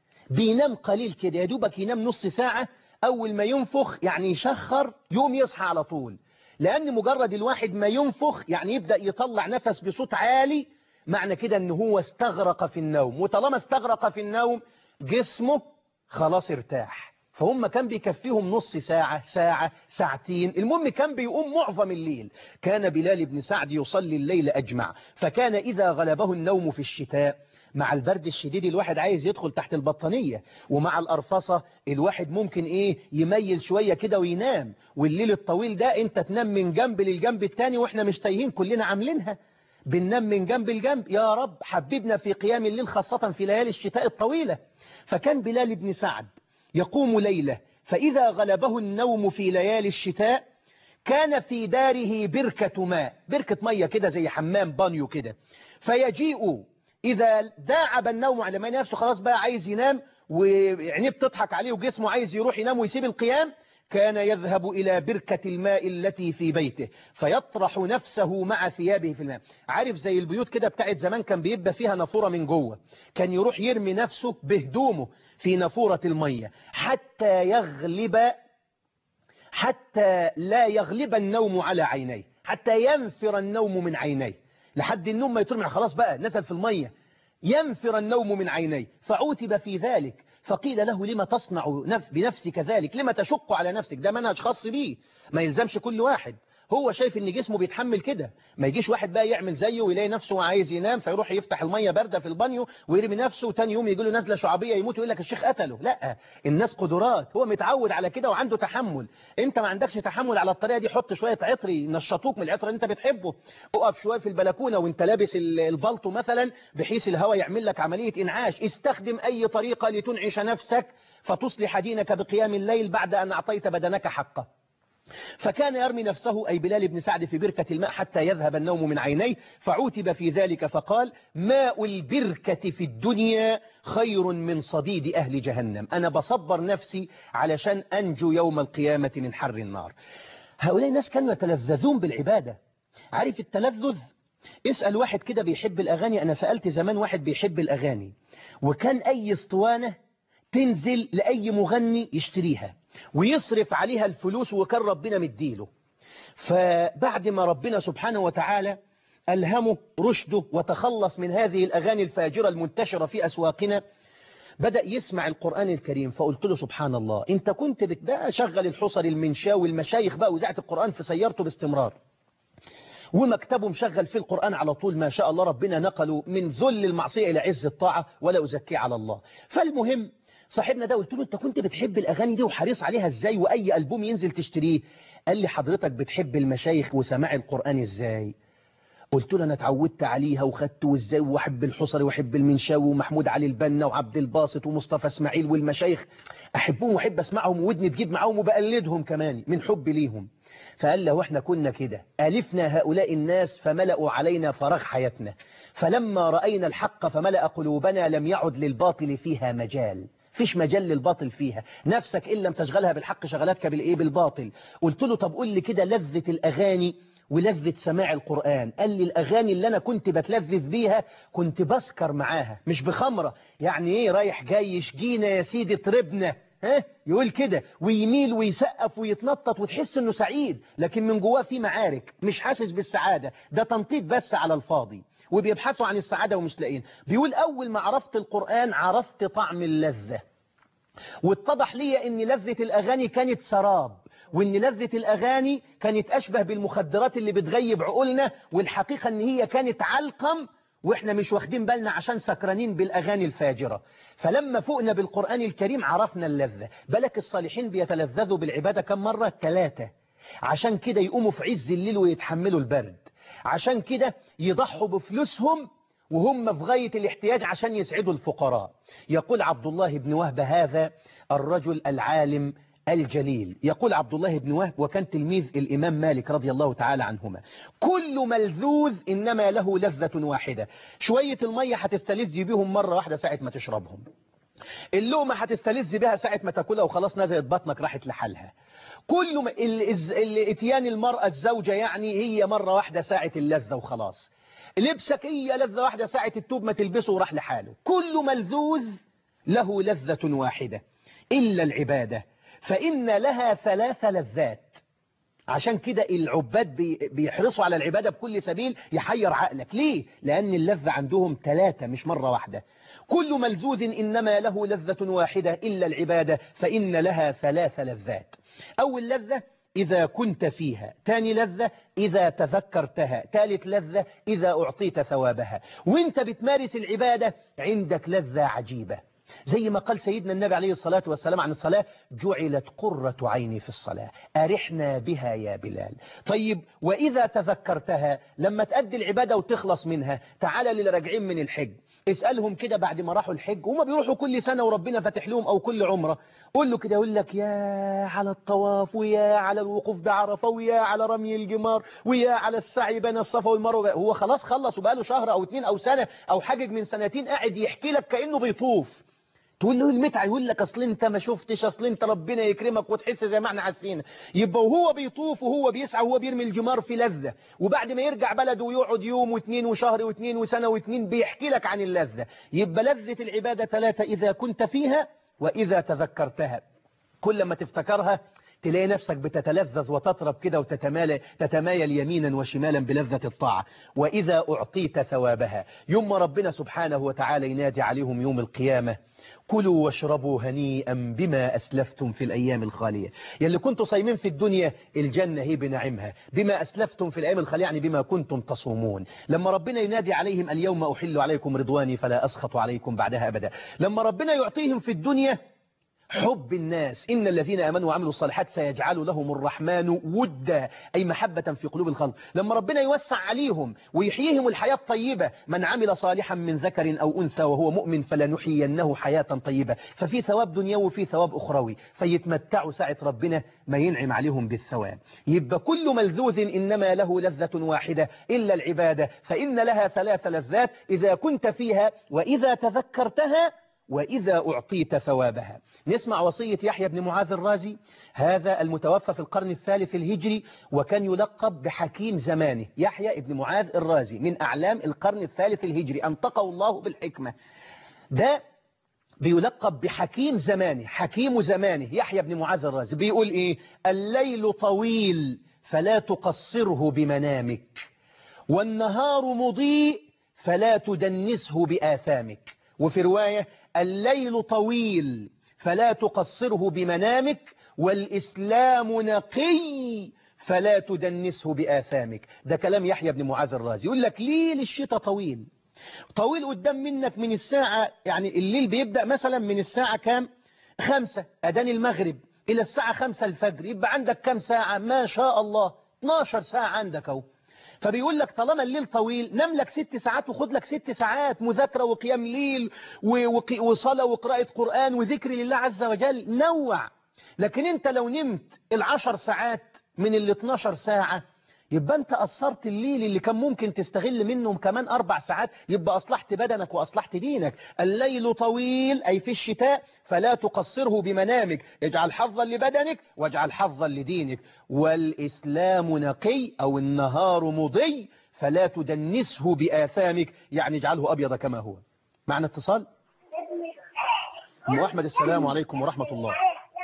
بينام قليل كده يا دوبك ينام نص ساعة أول ما ينفخ يعني يشخر يوم يصحى على طول لأن مجرد الواحد ما ينفخ يعني يبدأ يطلع نفس بصوت عالي معنى كده أنه هو استغرق في النوم وطالما استغرق في النوم جسمه خلاص ارتاح فهم كان بيكفيهم نص ساعة ساعة ساعتين المهم كان بيقوم معظم الليل كان بلال بن سعد يصلي الليل أجمع فكان إذا غلبه النوم في الشتاء مع البرد الشديد الواحد عايز يدخل تحت البطانية ومع القرفصة الواحد ممكن ايه يميل شوية كده وينام والليل الطويل ده انت تنام من جنب للجنب التاني واحنا مش تايهين كلنا عاملينها بننام من جنب لجنب يا رب حببنا في قيام الليل خاصة في ليالي الشتاء الطويلة فكان بلال بن سعد يقوم ليلة فإذا غلبه النوم في ليالي الشتاء كان في داره بركة ماء بركة مية كده زي حمام بانيو كده فيجيء إذا داعب النوم على ما نفسه خلاص بقى عايز ينام وعينيه بتضحك عليه وجسمه عايز يروح ينام ويسيب القيام كان يذهب إلى بركة الماء التي في بيته فيطرح نفسه مع ثيابه في الماء عارف زي البيوت كده بتاعت زمان كان بيبقى فيها نافورة من جوه كان يروح يرمي نفسه بهدومه في نافورة المية حتى يغلب حتى لا يغلب النوم على عينيه حتى ينفر النوم من عينيه لحد النوم ما يترمي خلاص بقى نزل في المية ينفر النوم من عينيه فعوتب في ذلك فقيل له لما تصنع نف بنفسك ذلك لما تشق على نفسك ده منهج خاص بيه ما يلزمش كل واحد هو شايف ان جسمه بيتحمل كده ما يجيش واحد بقى يعمل زيه ويلاقي نفسه عايز ينام فيروح يفتح الميه بارده في البانيو ويرمي نفسه وتاني يوم يجي له نزله شعبيه يموت ويقول لك الشيخ قتله لا الناس قدرات هو متعود على كده وعنده تحمل انت ما عندكش تحمل على الطريقه دي حط شويه عطر ينشطوك من العطر اللي انت بتحبه اقف شويه في البلكونه وانت لابس البلطو مثلا بحيث الهواء يعمل لك عمليه انعاش استخدم اي طريقه لتنعش نفسك فتصلح دينك بقيام الليل بعد ان اعطيت بدنك حقه فكان يرمي نفسه أي بلال بن سعد في بركة الماء حتى يذهب النوم من عينيه فعوتب في ذلك فقال ماء البركة في الدنيا خير من صديد أهل جهنم أنا بصبر نفسي علشان أنجو يوم القيامة من حر النار هؤلاء الناس كانوا يتلذذون بالعبادة عارف التلذذ اسأل واحد كده بيحب الأغاني أنا سألت زمان واحد بيحب الأغاني وكان أي اسطوانة تنزل لأي مغني يشتريها ويصرف عليها الفلوس وكان ربنا مديله فبعد ما ربنا سبحانه وتعالى ألهمه رشده وتخلص من هذه الأغاني الفاجرة المنتشرة في أسواقنا بدأ يسمع القرآن الكريم فقلت له سبحان الله انت كنت بقى شغل الحصر المنشاوي المشايخ بقى وزعت القرآن في سيارته باستمرار ومكتبه مشغل في القرآن على طول ما شاء الله ربنا نقله من ذل المعصية إلى عز الطاعة ولا أزكي على الله فالمهم صاحبنا ده قلت له انت كنت بتحب الاغاني دي وحريص عليها ازاي واي البوم ينزل تشتريه قال لي حضرتك بتحب المشايخ وسماع القرآن ازاي قلت له انا اتعودت عليها وخدته ازاي واحب الحصري واحب المنشاوي ومحمود علي البنا وعبد الباسط ومصطفى اسماعيل والمشايخ احبهم واحب اسمعهم وودني تجيب معاهم وبقلدهم كمان من حب ليهم فقال له احنا كنا كده ألفنا هؤلاء الناس فملأوا علينا فراغ حياتنا فلما رأينا الحق فملأ قلوبنا لم يعد للباطل فيها مجال فيش مجال للباطل فيها نفسك إن لم تشغلها بالحق شغلتك بالإيه بالباطل قلت له طب قول لي كده لذة الأغاني ولذة سماع القرآن قال لي الأغاني اللي أنا كنت بتلذذ بيها كنت بسكر معاها مش بخمرة يعني إيه رايح جاي يشجينا يا سيدي طربنا ها يقول كده ويميل ويسقف ويتنطط وتحس انه سعيد لكن من جواه في معارك مش حاسس بالسعادة ده تنطيط بس على الفاضي وبيبحثوا عن السعادة ومش لاقين بيقول أول ما عرفت القرآن عرفت طعم اللذة واتضح لي ان لذة الأغاني كانت سراب وان لذة الأغاني كانت أشبه بالمخدرات اللي بتغيب عقولنا والحقيقة ان هي كانت علقم واحنا مش واخدين بالنا عشان سكرانين بالأغاني الفاجرة فلما فوقنا بالقرآن الكريم عرفنا اللذة بالك الصالحين بيتلذذوا بالعبادة كم مرة ثلاثة عشان كده يقوموا في عز الليل ويتحملوا البرد عشان كده يضحوا بفلوسهم وهم في غاية الاحتياج عشان يسعدوا الفقراء يقول عبد الله بن وهب هذا الرجل العالم الجليل يقول عبد الله بن وهب وكان تلميذ الإمام مالك رضي الله تعالى عنهما كل ملذوذ إنما له لذة واحدة شوية المية هتستلذ بيهم مرة واحدة ساعة ما تشربهم اللومة هتستلذ بها ساعة ما تاكلها وخلاص نزلت بطنك راحت لحالها كل ما اتيان المرأة الزوجة يعني هي مرة واحدة ساعة اللذة وخلاص لبسك هي لذة واحدة ساعة التوب ما تلبسه وراح لحاله كل ملذوذ له لذة واحدة إلا العبادة فإن لها ثلاث لذات عشان كده العباد بيحرصوا على العبادة بكل سبيل يحير عقلك ليه؟ لأن اللذة عندهم ثلاثة مش مرة واحدة كل ملذوذ إنما له لذة واحدة إلا العبادة فإن لها ثلاث لذات أول لذة إذا كنت فيها تاني لذة إذا تذكرتها ثالث لذة إذا أعطيت ثوابها وانت بتمارس العبادة عندك لذة عجيبة زي ما قال سيدنا النبي عليه الصلاة والسلام عن الصلاة جعلت قرة عيني في الصلاة أرحنا بها يا بلال طيب وإذا تذكرتها لما تأدي العبادة وتخلص منها تعال للي راجعين من الحج اسألهم كده بعد ما راحوا الحج هما بيروحوا كل سنة وربنا فاتح لهم أو كل عمرة قول له كده يقول لك يا على الطواف ويا على الوقوف بعرفة ويا على رمي الجمار ويا على السعي بين الصفا والمروة هو خلاص خلص وبقاله شهر أو اتنين أو سنة أو حاجج من سنتين قاعد يحكي لك كأنه بيطوف تقول له المتعة يقول لك اصل انت ما شفتش اصل انت ربنا يكرمك وتحس زي ما احنا حاسين يبقى وهو بيطوف وهو بيسعى وهو بيرمي الجمار في لذة وبعد ما يرجع بلده ويقعد يوم واثنين وشهر واثنين وسنة واثنين بيحكي لك عن اللذة يبقى لذة العبادة ثلاثة إذا كنت فيها وإذا تذكرتها كل ما تفتكرها تلاقي نفسك بتتلذذ وتطرب كده وتتمايل تتمايل يمينا وشمالا بلذة الطاعة وإذا أعطيت ثوابها يوم ربنا سبحانه وتعالى ينادي عليهم يوم القيامة كلوا واشربوا هنيئا بما أسلفتم في الأيام الخالية يلي كنتوا صايمين في الدنيا الجنة هي بنعمها بما أسلفتم في الأيام الخالية يعني بما كنتم تصومون لما ربنا ينادي عليهم اليوم أحل عليكم رضواني فلا أسخط عليكم بعدها أبدا لما ربنا يعطيهم في الدنيا حب الناس إن الذين آمنوا وعملوا الصالحات سيجعل لهم الرحمن ودا أي محبة في قلوب الخلق لما ربنا يوسع عليهم ويحييهم الحياة الطيبة من عمل صالحا من ذكر أو أنثى وهو مؤمن فلنحيينه حياة طيبة ففي ثواب دنيوي وفي ثواب أخروي فيتمتعوا ساعة ربنا ما ينعم عليهم بالثواب يبقى كل ملذوذ إنما له لذة واحدة إلا العبادة فإن لها ثلاث لذات إذا كنت فيها وإذا تذكرتها وإذا أعطيت ثوابها نسمع وصية يحيى بن معاذ الرازي هذا المتوفى في القرن الثالث الهجري وكان يلقب بحكيم زمانه يحيى بن معاذ الرازي من أعلام القرن الثالث الهجري أنطقه الله بالحكمة ده بيلقب بحكيم زمانه حكيم زمانه يحيى بن معاذ الرازي بيقول إيه الليل طويل فلا تقصره بمنامك والنهار مضيء فلا تدنسه بآثامك وفي رواية الليل طويل فلا تقصره بمنامك والإسلام نقي فلا تدنسه بآثامك ده كلام يحيى بن معاذ الرازي يقول لك ليل الشتاء طويل طويل قدام منك من الساعة يعني الليل بيبدأ مثلا من الساعة كام خمسة أدان المغرب إلى الساعة خمسة الفجر يبقى عندك كام ساعة ما شاء الله 12 ساعة عندك اهو فبيقول لك طالما الليل طويل نام لك ست ساعات وخد لك ست ساعات مذاكرة وقيام ليل وصلاة وقراءة قرآن وذكر لله عز وجل نوع لكن انت لو نمت العشر ساعات من ال 12 ساعة يبقى انت قصرت الليل اللي كان ممكن تستغل منه كمان أربع ساعات يبقى أصلحت بدنك وأصلحت دينك الليل طويل أي في الشتاء فلا تقصره بمنامك اجعل حظا لبدنك واجعل حظا لدينك والإسلام نقي أو النهار مضي فلا تدنسه بآثامك يعني اجعله أبيض كما هو معنى اتصال أم أحمد السلام عليكم ورحمة الله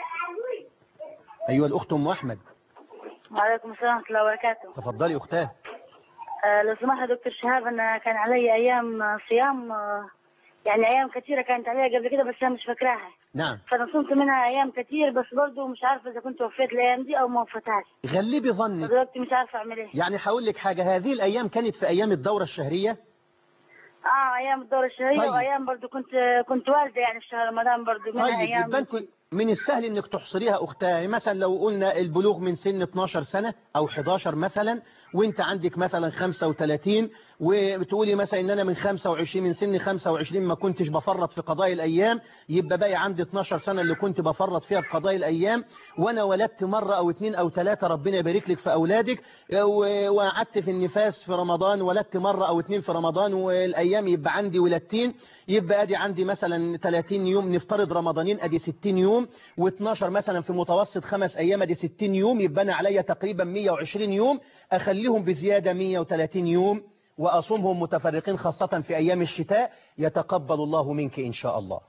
أيها الأخت أم أحمد وعليكم السلام ورحمة الله وبركاته تفضلي أختاه آه لو سمحت يا دكتور شهاب أنا كان علي أيام آه، صيام آه، يعني أيام كثيرة كانت علي قبل كده بس أنا مش فاكراها نعم فأنا صمت منها أيام كثير بس برضه مش عارفة إذا كنت وفيت الأيام دي أو ما وفيتهاش غلبي ظنك دلوقتي مش عارفة أعمل إيه يعني هقول لك حاجة هذه الأيام كانت في أيام الدورة الشهرية اه ايام الدورة الشهرية طيب. وايام برضو كنت كنت والدة يعني في شهر رمضان برضو من طيب ايام يبقى انت من السهل انك تحصريها اختها يعني مثلا لو قلنا البلوغ من سن 12 سنة او 11 مثلا وانت عندك مثلا 35 وبتقولي مثلا ان انا من 25 من سن 25 ما كنتش بفرط في قضاء الايام يبقى باقي عندي 12 سنة اللي كنت بفرط فيها في قضاء الايام وانا ولدت مرة او اتنين او ثلاثة ربنا يبارك لك في اولادك و- وقعدت في النفاس في رمضان ولدت مرة او اتنين في رمضان والايام يبقى عندي ولادتين يبقى ادي عندي مثلا 30 يوم نفترض رمضانين ادي 60 يوم و12 مثلا في متوسط خمس ايام ادي 60 يوم يبقى انا عليا تقريبا 120 يوم اخليهم بزيادة 130 يوم واصومهم متفرقين خاصة في ايام الشتاء يتقبل الله منك ان شاء الله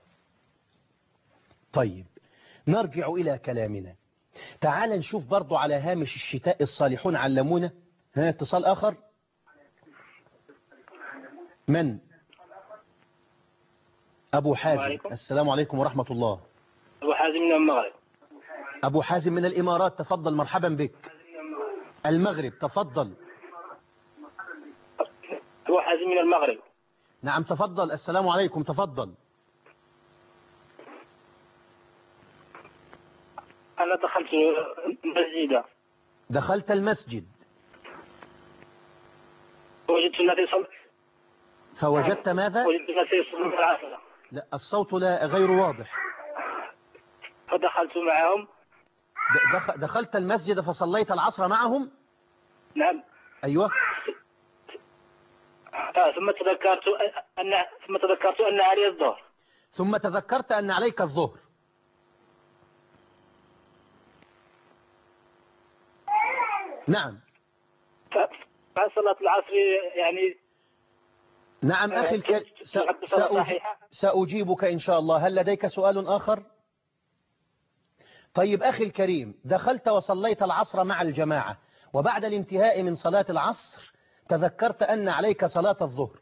طيب نرجع الى كلامنا تعال نشوف برضو على هامش الشتاء الصالحون علمونا ها اتصال اخر من ابو حازم عليكم. السلام عليكم ورحمة الله أبو حازم من المغرب أبو حازم من الإمارات تفضل مرحبا بك المغرب تفضل أبو حازم من المغرب نعم تفضل السلام عليكم تفضل أنا دخلت مسجدا دخلت المسجد وجدت الناس يصل فوجدت ماذا وجدت الناس يصلون العصر لا الصوت لا غير واضح فدخلت معهم د- دخ- دخلت المسجد فصليت العصر معهم نعم أيوة آه ثم تذكرت أن ثم تذكرت أن علي الظهر ثم تذكرت أن عليك الظهر نعم ف- بعد صلاة العصر يعني نعم أخي الكريم س- تحب صلاة سأجي- صحيحة؟ سأجيبك إن شاء الله هل لديك سؤال آخر طيب أخي الكريم دخلت وصليت العصر مع الجماعة وبعد الانتهاء من صلاة العصر تذكرت أن عليك صلاة الظهر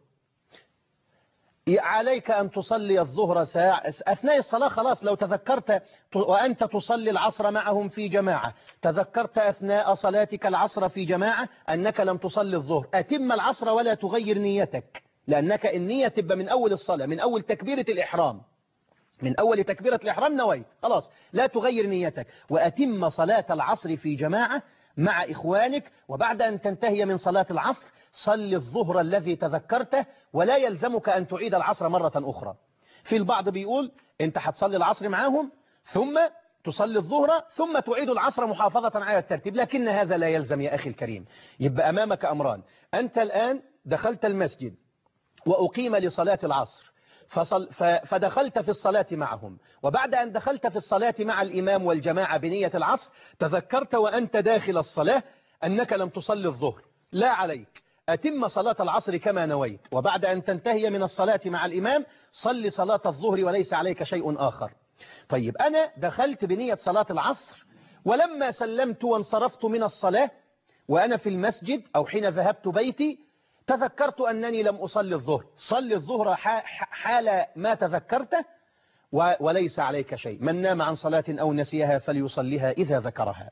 عليك أن تصلي الظهر ساعة أثناء الصلاة خلاص لو تذكرت وأنت تصلي العصر معهم في جماعة تذكرت أثناء صلاتك العصر في جماعة أنك لم تصلي الظهر أتم العصر ولا تغير نيتك لأنك النية تبقى من أول الصلاة من أول تكبيرة الإحرام من أول تكبيرة الإحرام نويت خلاص لا تغير نيتك وأتم صلاة العصر في جماعة مع إخوانك وبعد أن تنتهي من صلاة العصر صل الظهر الذي تذكرته ولا يلزمك أن تعيد العصر مرة أخرى في البعض بيقول أنت هتصلي العصر معاهم ثم تصلي الظهر ثم تعيد العصر محافظة على الترتيب لكن هذا لا يلزم يا أخي الكريم يبقى أمامك أمران أنت الآن دخلت المسجد وأقيم لصلاة العصر فصل فدخلت في الصلاة معهم وبعد أن دخلت في الصلاة مع الإمام والجماعة بنية العصر تذكرت وأنت داخل الصلاة أنك لم تصلي الظهر لا عليك أتم صلاة العصر كما نويت وبعد أن تنتهي من الصلاة مع الإمام صل صلاة الظهر وليس عليك شيء آخر طيب أنا دخلت بنية صلاة العصر ولما سلمت وانصرفت من الصلاة وأنا في المسجد أو حين ذهبت بيتي تذكرت أنني لم أصلي الظهر صلي الظهر حال ما تذكرته وليس عليك شيء من نام عن صلاة أو نسيها فليصليها إذا ذكرها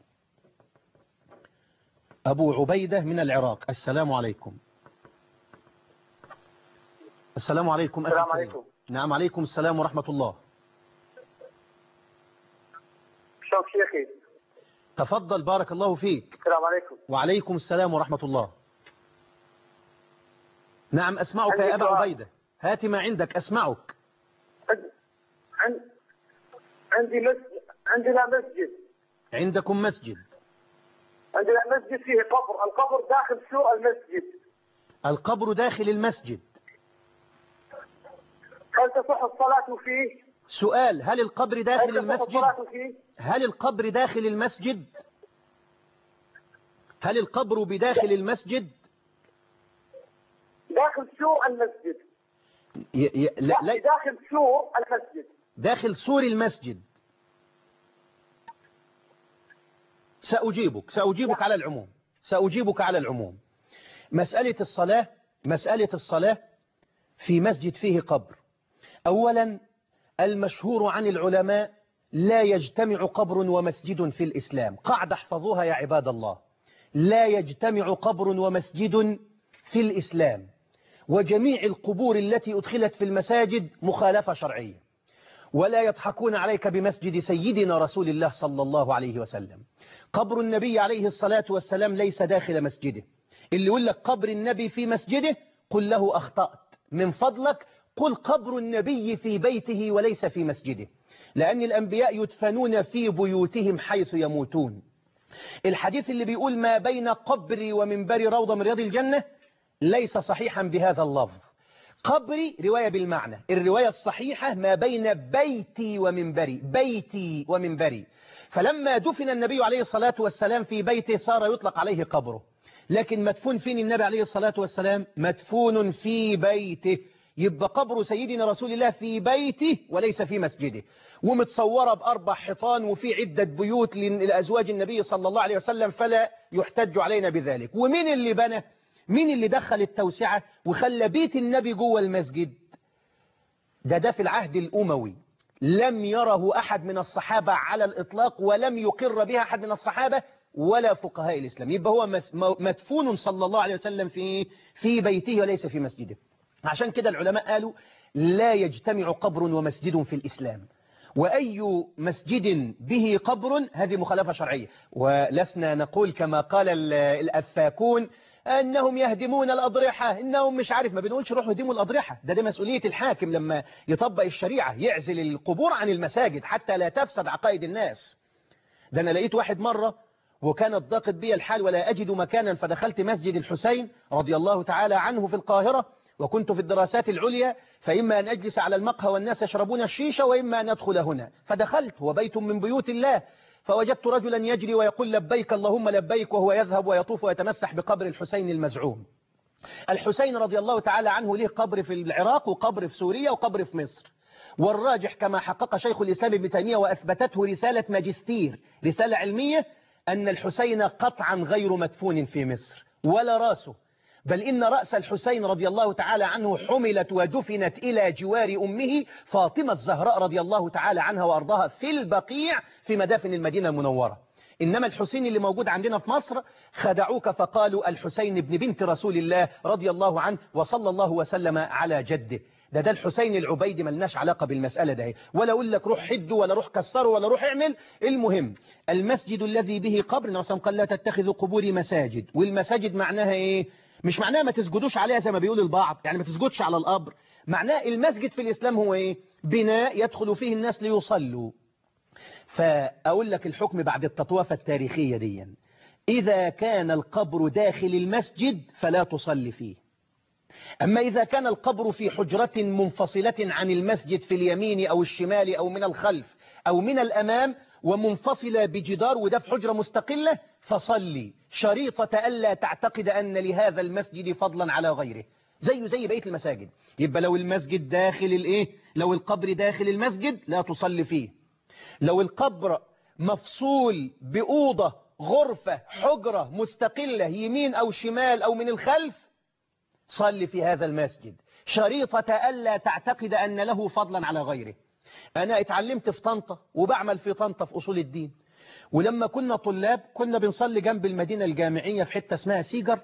أبو عبيدة من العراق السلام عليكم السلام عليكم السلام عليكم نعم عليكم السلام ورحمة الله شوف شيخي تفضل بارك الله فيك السلام عليكم وعليكم السلام ورحمة الله نعم أسمعك يا أبا عبيدة هات ما عندك أسمعك عند عندي مسجد عندنا مسجد عندكم مسجد عندنا مسجد فيه قبر القبر داخل سوق المسجد القبر داخل المسجد هل تصح الصلاة فيه سؤال هل القبر داخل هل تصح المسجد الصلاة فيه هل القبر داخل المسجد هل القبر بداخل المسجد داخل سوق المسجد ي... ي... لا... لا... داخل سوق المسجد داخل سور المسجد سأجيبك سأجيبك على العموم سأجيبك على العموم مسألة الصلاة مسألة الصلاة في مسجد فيه قبر أولا المشهور عن العلماء لا يجتمع قبر ومسجد في الإسلام قاعدة احفظوها يا عباد الله لا يجتمع قبر ومسجد في الإسلام وجميع القبور التي أدخلت في المساجد مخالفة شرعية ولا يضحكون عليك بمسجد سيدنا رسول الله صلى الله عليه وسلم قبر النبي عليه الصلاة والسلام ليس داخل مسجده اللي يقول لك قبر النبي في مسجده قل له أخطأت من فضلك قل قبر النبي في بيته وليس في مسجده لأن الأنبياء يدفنون في بيوتهم حيث يموتون الحديث اللي بيقول ما بين قبري ومنبري روضة من رياض الجنة ليس صحيحا بهذا اللفظ قبري رواية بالمعنى الرواية الصحيحة ما بين بيتي ومنبري بيتي ومنبري فلما دفن النبي عليه الصلاة والسلام في بيته صار يطلق عليه قبره لكن مدفون فين النبي عليه الصلاة والسلام مدفون في بيته يبقى قبر سيدنا رسول الله في بيته وليس في مسجده ومتصورة بأربع حيطان وفي عدة بيوت لأزواج النبي صلى الله عليه وسلم فلا يحتج علينا بذلك ومين اللي بنى مين اللي دخل التوسعة وخلى بيت النبي جوه المسجد ده ده في العهد الأموي لم يره أحد من الصحابة على الإطلاق ولم يقر بها أحد من الصحابة ولا فقهاء الإسلام يبقى هو مدفون صلى الله عليه وسلم في في بيته وليس في مسجده عشان كده العلماء قالوا لا يجتمع قبر ومسجد في الإسلام وأي مسجد به قبر هذه مخالفة شرعية ولسنا نقول كما قال الأفاكون أنهم يهدمون الأضرحة إنهم مش عارف ما بنقولش روحوا يهدموا الأضرحة ده دي مسؤولية الحاكم لما يطبق الشريعة يعزل القبور عن المساجد حتى لا تفسد عقائد الناس ده أنا لقيت واحد مرة وكانت ضاقت بي الحال ولا أجد مكانا فدخلت مسجد الحسين رضي الله تعالى عنه في القاهرة وكنت في الدراسات العليا فإما أن أجلس على المقهى والناس يشربون الشيشة وإما أن أدخل هنا فدخلت هو بيت من بيوت الله فوجدت رجلا يجري ويقول لبيك اللهم لبيك وهو يذهب ويطوف ويتمسح بقبر الحسين المزعوم الحسين رضي الله تعالى عنه له قبر في العراق وقبر في سوريا وقبر في مصر والراجح كما حقق شيخ الإسلام ابن تيمية وأثبتته رسالة ماجستير رسالة علمية أن الحسين قطعا غير مدفون في مصر ولا راسه بل إن رأس الحسين رضي الله تعالى عنه حملت ودفنت إلى جوار أمه فاطمة الزهراء رضي الله تعالى عنها وأرضاها في البقيع في مدافن المدينة المنورة إنما الحسين اللي موجود عندنا في مصر خدعوك فقالوا الحسين ابن بنت رسول الله رضي الله عنه وصلى الله وسلم على جده ده ده الحسين العبيدي ملناش علاقة بالمسألة ده ولا أقول لك روح حده ولا روح كسره ولا روح اعمل المهم المسجد الذي به قبر نصم قال لا تتخذوا قبور مساجد والمساجد معناها ايه مش معناها ما تسجدوش عليها زي ما بيقول البعض يعني ما تسجدش على القبر معناه المسجد في الإسلام هو ايه بناء يدخل فيه الناس ليصلوا فأقول لك الحكم بعد التطوافة التاريخية دي إذا كان القبر داخل المسجد فلا تصلي فيه أما إذا كان القبر في حجرة منفصلة عن المسجد في اليمين أو الشمال أو من الخلف أو من الأمام ومنفصلة بجدار وده في حجرة مستقلة فصلي شريطة ألا تعتقد أن لهذا المسجد فضلا على غيره زيه زي بقية المساجد يبقى لو المسجد داخل الإيه لو القبر داخل المسجد لا تصلي فيه لو القبر مفصول بأوضة غرفة حجرة مستقلة يمين أو شمال أو من الخلف صل في هذا المسجد شريطة ألا تعتقد أن له فضلا على غيره أنا اتعلمت في طنطا وبعمل في طنطا في أصول الدين ولما كنا طلاب كنا بنصلي جنب المدينة الجامعية في حتة اسمها سيجر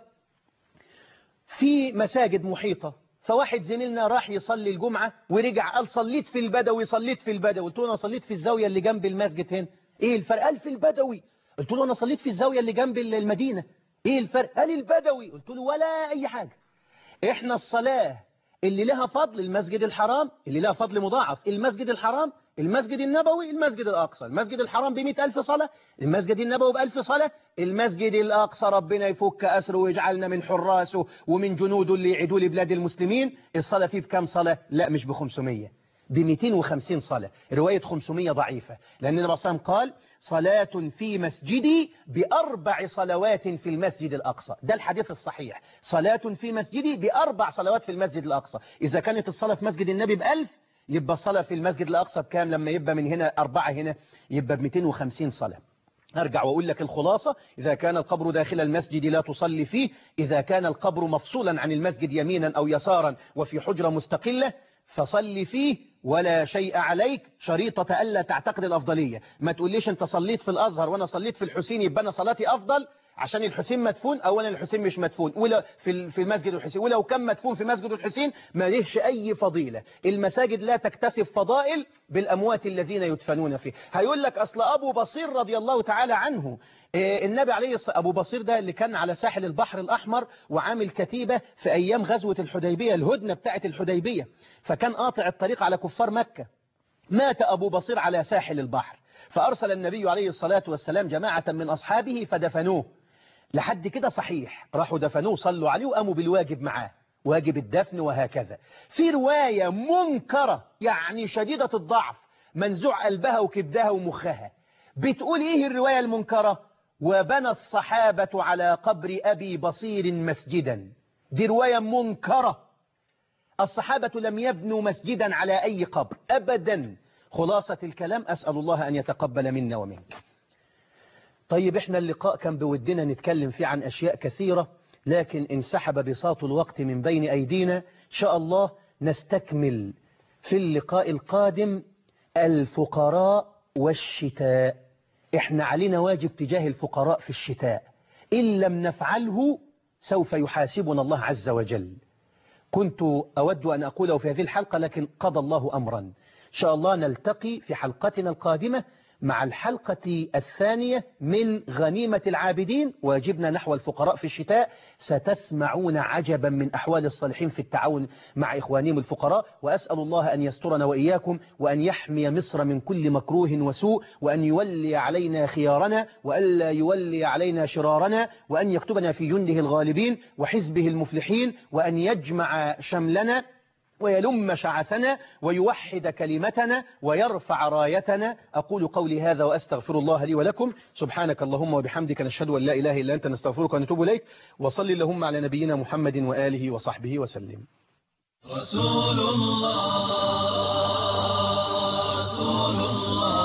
في مساجد محيطة فواحد زميلنا راح يصلي الجمعة ورجع قال صليت في البدوي صليت في البدوي قلت له أنا صليت في الزاوية اللي جنب المسجد هنا إيه الفرق قال في البدوي قلت له أنا صليت في الزاوية اللي جنب المدينة إيه الفرق قال البدوي قلت له ولا أي حاجة إحنا الصلاة اللي لها فضل المسجد الحرام اللي لها فضل مضاعف المسجد الحرام المسجد النبوي المسجد الأقصى المسجد الحرام بمئة ألف صلاة المسجد النبوي بألف صلاة المسجد الأقصى ربنا يفك أسره ويجعلنا من حراسه ومن جنوده اللي يعيدوا لبلاد المسلمين الصلاة فيه بكم صلاة لا مش بخمسمية ب 250 صلاة رواية 500 ضعيفة لأن النبي صلى الله عليه وسلم قال صلاة في مسجدي بأربع صلوات في المسجد الأقصى ده الحديث الصحيح صلاة في مسجدي بأربع صلوات في المسجد الأقصى إذا كانت الصلاة في مسجد النبي بألف يبقى الصلاة في المسجد الأقصى بكام لما يبقى من هنا أربعة هنا يبقى ب 250 صلاة أرجع وأقول لك الخلاصة إذا كان القبر داخل المسجد لا تصلي فيه إذا كان القبر مفصولا عن المسجد يمينا أو يسارا وفي حجرة مستقلة فصلي فيه ولا شيء عليك شريطة ألا تعتقد الأفضلية ما تقوليش أنت صليت في الأزهر وأنا صليت في الحسين يبقى أنا صلاتي أفضل عشان الحسين مدفون أولا الحسين مش مدفون ولا في في مسجد الحسين ولو كان مدفون في مسجد الحسين ما لهش أي فضيلة المساجد لا تكتسب فضائل بالأموات الذين يدفنون فيه هيقول لك أصل أبو بصير رضي الله تعالى عنه النبي عليه الصلاة أبو بصير ده اللي كان على ساحل البحر الأحمر وعامل كتيبة في أيام غزوة الحديبية الهدنة بتاعة الحديبية فكان قاطع الطريق على كفار مكة مات أبو بصير على ساحل البحر فأرسل النبي عليه الصلاة والسلام جماعة من أصحابه فدفنوه لحد كده صحيح راحوا دفنوه صلوا عليه وقاموا بالواجب معاه واجب الدفن وهكذا في رواية منكرة يعني شديدة الضعف منزوع قلبها وكبدها ومخها بتقول ايه الرواية المنكرة وبنى الصحابة على قبر أبي بصير مسجدا دي رواية منكرة الصحابة لم يبنوا مسجدا على أي قبر أبدا خلاصة الكلام أسأل الله أن يتقبل منا ومنك طيب احنا اللقاء كان بودنا نتكلم فيه عن أشياء كثيرة لكن انسحب بساط الوقت من بين أيدينا إن شاء الله نستكمل في اللقاء القادم الفقراء والشتاء احنا علينا واجب تجاه الفقراء في الشتاء إن لم نفعله سوف يحاسبنا الله عز وجل كنت أود أن أقوله في هذه الحلقة لكن قضى الله أمرا إن شاء الله نلتقي في حلقتنا القادمة مع الحلقة الثانية من غنيمة العابدين واجبنا نحو الفقراء في الشتاء ستسمعون عجبا من أحوال الصالحين في التعاون مع إخوانهم الفقراء وأسأل الله أن يسترنا وإياكم وأن يحمي مصر من كل مكروه وسوء وأن يولي علينا خيارنا وألا يولي علينا شرارنا وأن يكتبنا في جنده الغالبين وحزبه المفلحين وأن يجمع شملنا ويلم شعثنا ويوحد كلمتنا ويرفع رايتنا أقول قولي هذا وأستغفر الله لي ولكم سبحانك اللهم وبحمدك نشهد أن لا إله إلا أنت نستغفرك ونتوب إليك وصل اللهم على نبينا محمد وآله وصحبه وسلم رسول الله رسول الله